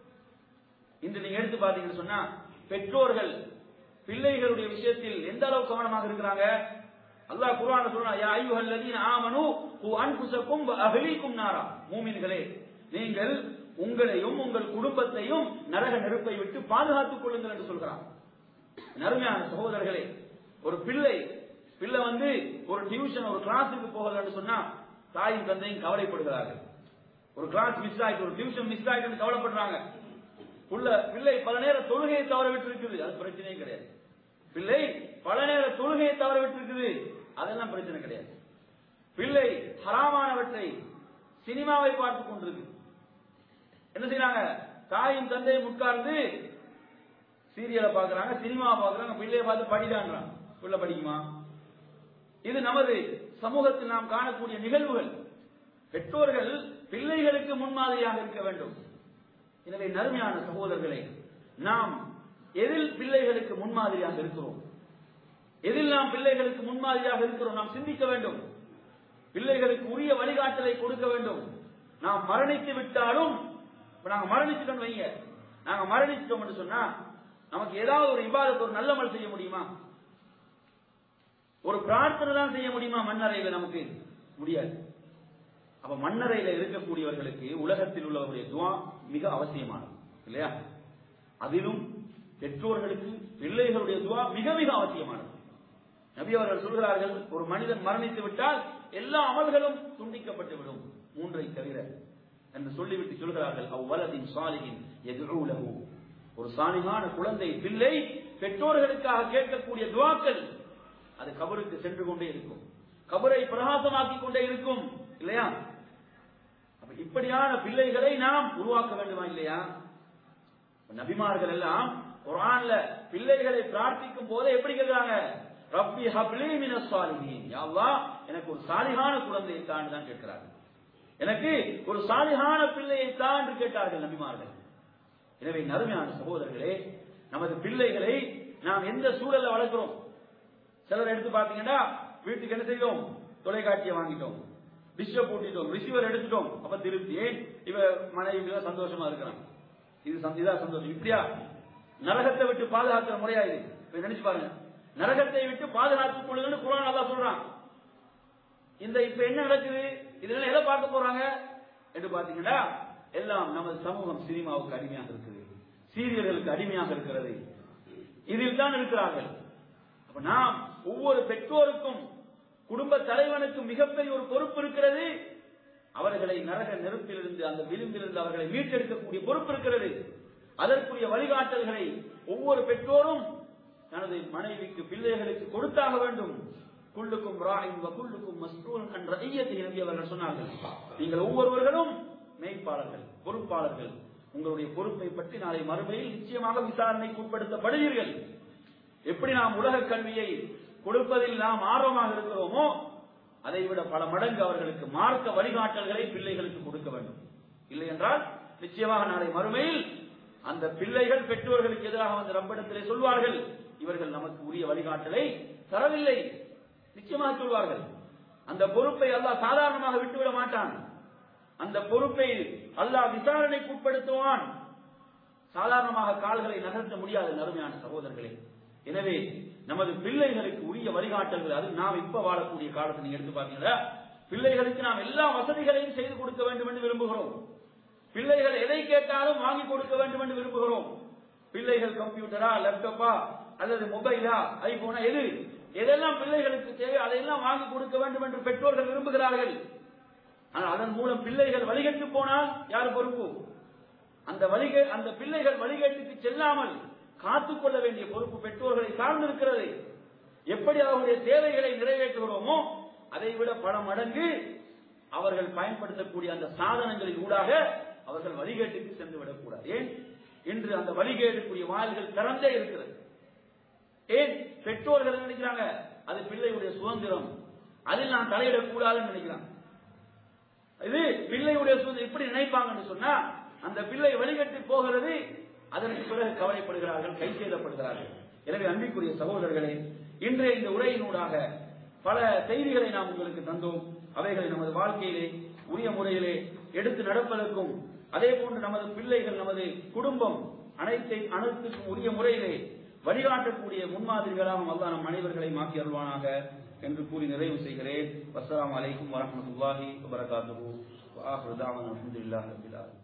C: இன்று நீங்க எடுத்து பாத்தீங்கன்னு சொன்னா பெற்றோர்கள் பிள்ளைகளுடைய விஷயத்தில் எந்த அளவு கவனமாக இருக்கிறாங்க அல்லாஹ் குர்ஆன்ல சொல்றான் யா அய்யுஹல்லதீன ஆமனு கு அன்ஃபுஸக்கும் வ அஹ்லீக்கும் நாரா மூமின்களே நீங்கள் உங்களையும் உங்கள் குடும்பத்தையும் நரக நெருப்பை விட்டு பாதுகாத்துக் கொள்ளுங்கள் என்று சொல்கிறான் நறுமையான சகோதரர்களே ஒரு பிள்ளை பிள்ளை வந்து ஒரு டியூஷன் ஒரு கிளாஸுக்கு போகலன்னு சொன்னா தாயும் தந்தையும் கவலைப்படுகிறார்கள் ஒரு கிளாஸ் மிஸ் ஆயிட்டு ஒரு டியூஷன் மிஸ் ஆயிட்டு கவலைப்படுறாங்க புள்ள பிள்ளை பல நேர தொழுகையை தவற விட்டு இருக்குது அது பிரச்சனையே கிடையாது பிள்ளை பல நேர தொழுகையை தவற விட்டு இருக்குது அதெல்லாம் பிரச்சனை கிடையாது பிள்ளை ஹராமானவற்றை சினிமாவை பார்த்துக் கொண்டிருக்கு என்ன செய்யறாங்க தாயும் தந்தையும் உட்கார்ந்து சீரியலை பாக்குறாங்க சினிமாவை பாக்குறாங்க பிள்ளையை பார்த்து படிதான்றாங்க பிள்ளை படிக்குமா இது நமது சமூகத்தில் நாம் காணக்கூடிய நிகழ்வுகள் பெற்றோர்கள் பிள்ளைகளுக்கு முன்மாதிரியாக இருக்க வேண்டும் எனவே நறுமையான சகோதரர்களே நாம் எதில் பிள்ளைகளுக்கு முன்மாதிரியாக இருக்கிறோம் எதில் நாம் பிள்ளைகளுக்கு முன்மாதிரியாக இருக்கிறோம் நாம் சிந்திக்க வேண்டும் பிள்ளைகளுக்கு உரிய வழிகாட்டலை கொடுக்க வேண்டும் நாம் மரணித்து விட்டாலும் இப்ப நாங்க மரணிச்சிட்டோம் வைங்க நாங்க மரணிச்சிட்டோம் சொன்னா நமக்கு ஏதாவது ஒரு இபாதத்து ஒரு நல்லமல் செய்ய முடியுமா ஒரு பிரார்த்தனை தான் செய்ய முடியுமா மண்ணறையில நமக்கு முடியாது அப்ப மண்ணறையில இருக்கக்கூடியவர்களுக்கு உலகத்தில் உள்ளவருடைய துவா மிக அவசியமானது இல்லையா அதிலும் பெற்றோர்களுக்கு பிள்ளைகளுடைய துவா மிக மிக அவசியமானது நபி அவர்கள் சொல்கிறார்கள் ஒரு மனிதன் மரணித்து விட்டால் எல்லா அமல்களும் துண்டிக்கப்பட்டு விடும் மூன்றை தவிர என்று சொல்லிவிட்டு சொல்கிறார்கள் அவ்வளதின் சாலிகின் எதிரூலகு ஒரு சாலிகான குழந்தை பிள்ளை பெற்றோர்களுக்காக கேட்கக்கூடிய துவாக்கள் அது கபருக்கு சென்று கொண்டே இருக்கும் கபரை பிரகாசமாக்கி கொண்டே இருக்கும் இல்லையா அப்ப இப்படியான பிள்ளைகளை நாம் உருவாக்க வேண்டுமா இல்லையா நபிமார்கள் எல்லாம் குரான்ல பிள்ளைகளை பிரார்த்திக்கும் போது எப்படி கேட்கிறாங்க ரப்பி ஹப்லி மின சாலிஹீன் யா அல்லாஹ் எனக்கு ஒரு சாலிகான குழந்தையை தான் தான் கேட்கிறார்கள் எனக்கு ஒரு சாலிகான பிள்ளையை தான் என்று கேட்டார்கள் நபிமார்கள் எனவே நறுமையான சகோதரர்களே நமது பிள்ளைகளை நாம் எந்த சூழல்ல வளர்க்கிறோம் சிலர் எடுத்து பாத்தீங்கன்னா வீட்டுக்கு என்ன செய்தோம் தொலைக்காட்சியை வாங்கிட்டோம் டிஷ்ஷ போட்டிட்டோம் ரிசீவர் எடுத்துட்டோம் அப்ப திருப்தி ஏன் இவ மனைவி சந்தோஷமா இருக்கிறான் இது சந்த- இதா சந்தோஷம் இப்படியா நரகத்தை விட்டு பாதுகாக்கிற முறையா இது இப்ப நினைச்சு பாருங்க நரகத்தை விட்டு பாதுகாத்துக் கொள்ளுங்கன்னு குரான் அல்லாஹ் சொல்றான் இந்த இப்ப என்ன நடக்குது இதனால எதை பார்க்க போறாங்க என்று பாத்தீங்கன்னா எல்லாம் நமது சமூகம் சினிமாவுக்கு அடிமையாக இருக்குது சீரியல்களுக்கு அடிமையாக இருக்கிறது இதில் தான் இருக்கிறார்கள் அப்ப நாம் ஒவ்வொரு பெற்றோருக்கும் குடும்ப தலைவனுக்கும் மிகப்பெரிய ஒரு பொறுப்பு இருக்கிறது அவர்களை நரக நெருப்பிலிருந்து அந்த விளிம்பிலிருந்து அவர்களை மீட்டெடுக்கக்கூடிய பொறுப்பு இருக்கிறது அதற்குரிய வழிகாட்டல்களை ஒவ்வொரு பெற்றோரும் தனது மனைவிக்கு பிள்ளைகளுக்கு கொடுத்தாக வேண்டும் குள்ளுக்கும் ராயின் குள்ளுக்கும் மஸ்ரூன் என்ற ஐயத்தை நம்பி அவர்கள் சொன்னார்கள் நீங்கள் ஒவ்வொருவர்களும் மெய்ப்பாளர்கள் பொறுப்பாளர்கள் உங்களுடைய பொறுப்பை பற்றி நாளை மறுமையில் நிச்சயமாக விசாரணைக்கு உட்படுத்தப்படுவீர்கள் எப்படி நாம் உலக கல்வியை கொடுப்பதில் நாம் ஆர்வமாக இருக்கிறோமோ அதை விட பல மடங்கு அவர்களுக்கு மார்க்க வழிகாட்டல்களை பிள்ளைகளுக்கு கொடுக்க வேண்டும் இல்லை என்றால் நிச்சயமாக நாளை மறுமையில் அந்த பிள்ளைகள் பெற்றோர்களுக்கு எதிராக வந்து ரப்பிடத்திலே சொல்வார்கள் இவர்கள் நமக்கு உரிய வழிகாட்டலை தரவில்லை நிச்சயமாக சொல்வார்கள் அந்த பொறுப்பை அல்லாஹ் சாதாரணமாக விட்டுவிட மாட்டான் அந்த பொறுப்பை அல்லாஹ் விசாரணைக்கு உட்படுத்துவான் சாதாரணமாக கால்களை நகர்த்த முடியாது நறுமையான சகோதரர்களே எனவே நமது பிள்ளைகளுக்கு உரிய வழிகாட்டல்கள் அது நாம் இப்ப வாழக்கூடிய காலத்தை நீங்க எடுத்து பாத்தீங்களா பிள்ளைகளுக்கு நாம் எல்லா வசதிகளையும் செய்து கொடுக்க வேண்டும் என்று விரும்புகிறோம் பிள்ளைகள் எதை கேட்டாலும் வாங்கி கொடுக்க வேண்டும் என்று விரும்புகிறோம் பிள்ளைகள் கம்ப்யூட்டரா லேப்டாப்பா அல்லது மொபைலா ஐபோனா எது எதெல்லாம் பிள்ளைகளுக்கு தேவை அதையெல்லாம் வாங்கி கொடுக்க வேண்டும் என்று பெற்றோர்கள் விரும்புகிறார்கள் ஆனால் அதன் மூலம் பிள்ளைகள் வழிகட்டு போனால் யார் பொறுப்பு அந்த வழிகே அந்த பிள்ளைகள் வழிகேட்டுக்கு செல்லாமல் காத்துக்கொள்ள வேண்டிய பொறுப்பு பெற்றோர்களை சார்ந்திருக்கிறது எப்படி அவர்களுடைய தேவைகளை நிறைவேற்றுகிறோமோ அதை விட பல மடங்கு அவர்கள் பயன்படுத்தக்கூடிய அந்த சாதனங்களின் ஊடாக அவர்கள் வழிகேட்டுக்கு சென்று விடக்கூடாது ஏன் இன்று அந்த வழிகேடுக்குரிய வாயில்கள் திறந்தே இருக்கிறது ஏன் பெற்றோர்கள் என்ன நினைக்கிறாங்க அது பிள்ளையுடைய சுதந்திரம் அதில் நான் தலையிடக்கூடாதுன்னு நினைக்கிறாங்க இது பிள்ளையுடைய சுதந்திரம் இப்படி நினைப்பாங்கன்னு சொன்னா அந்த பிள்ளை வழிகட்டு போகிறது அதற்கு பிறகு கவலைப்படுகிறார்கள் கை செய்தப்படுகிறார்கள் எனவே அன்பிற்குரிய சகோதரர்களே இன்றைய இந்த உரையினூடாக பல செய்திகளை நாம் உங்களுக்கு தந்தோம் அவைகளை நமது வாழ்க்கையிலே உரிய முறையிலே எடுத்து நடப்பதற்கும் அதே போன்று நமது பிள்ளைகள் நமது குடும்பம் அனைத்தை அனைத்துக்கும் உரிய முறையிலே வழிகாட்டக்கூடிய முன்மாதிரிகளாக அல்லாஹ் நம் அனைவர்களை மாற்றி அருள்வானாக என்று கூறி நிறைவு செய்கிறேன் வஸ்ஸலாமு அலைக்கும் வரஹ்மத்துல்லாஹி வபரகாத்துஹு வஆஹிரு தஅவானா அல்ஹம்துலில்லாஹி ரப்பில் ஆலமீன்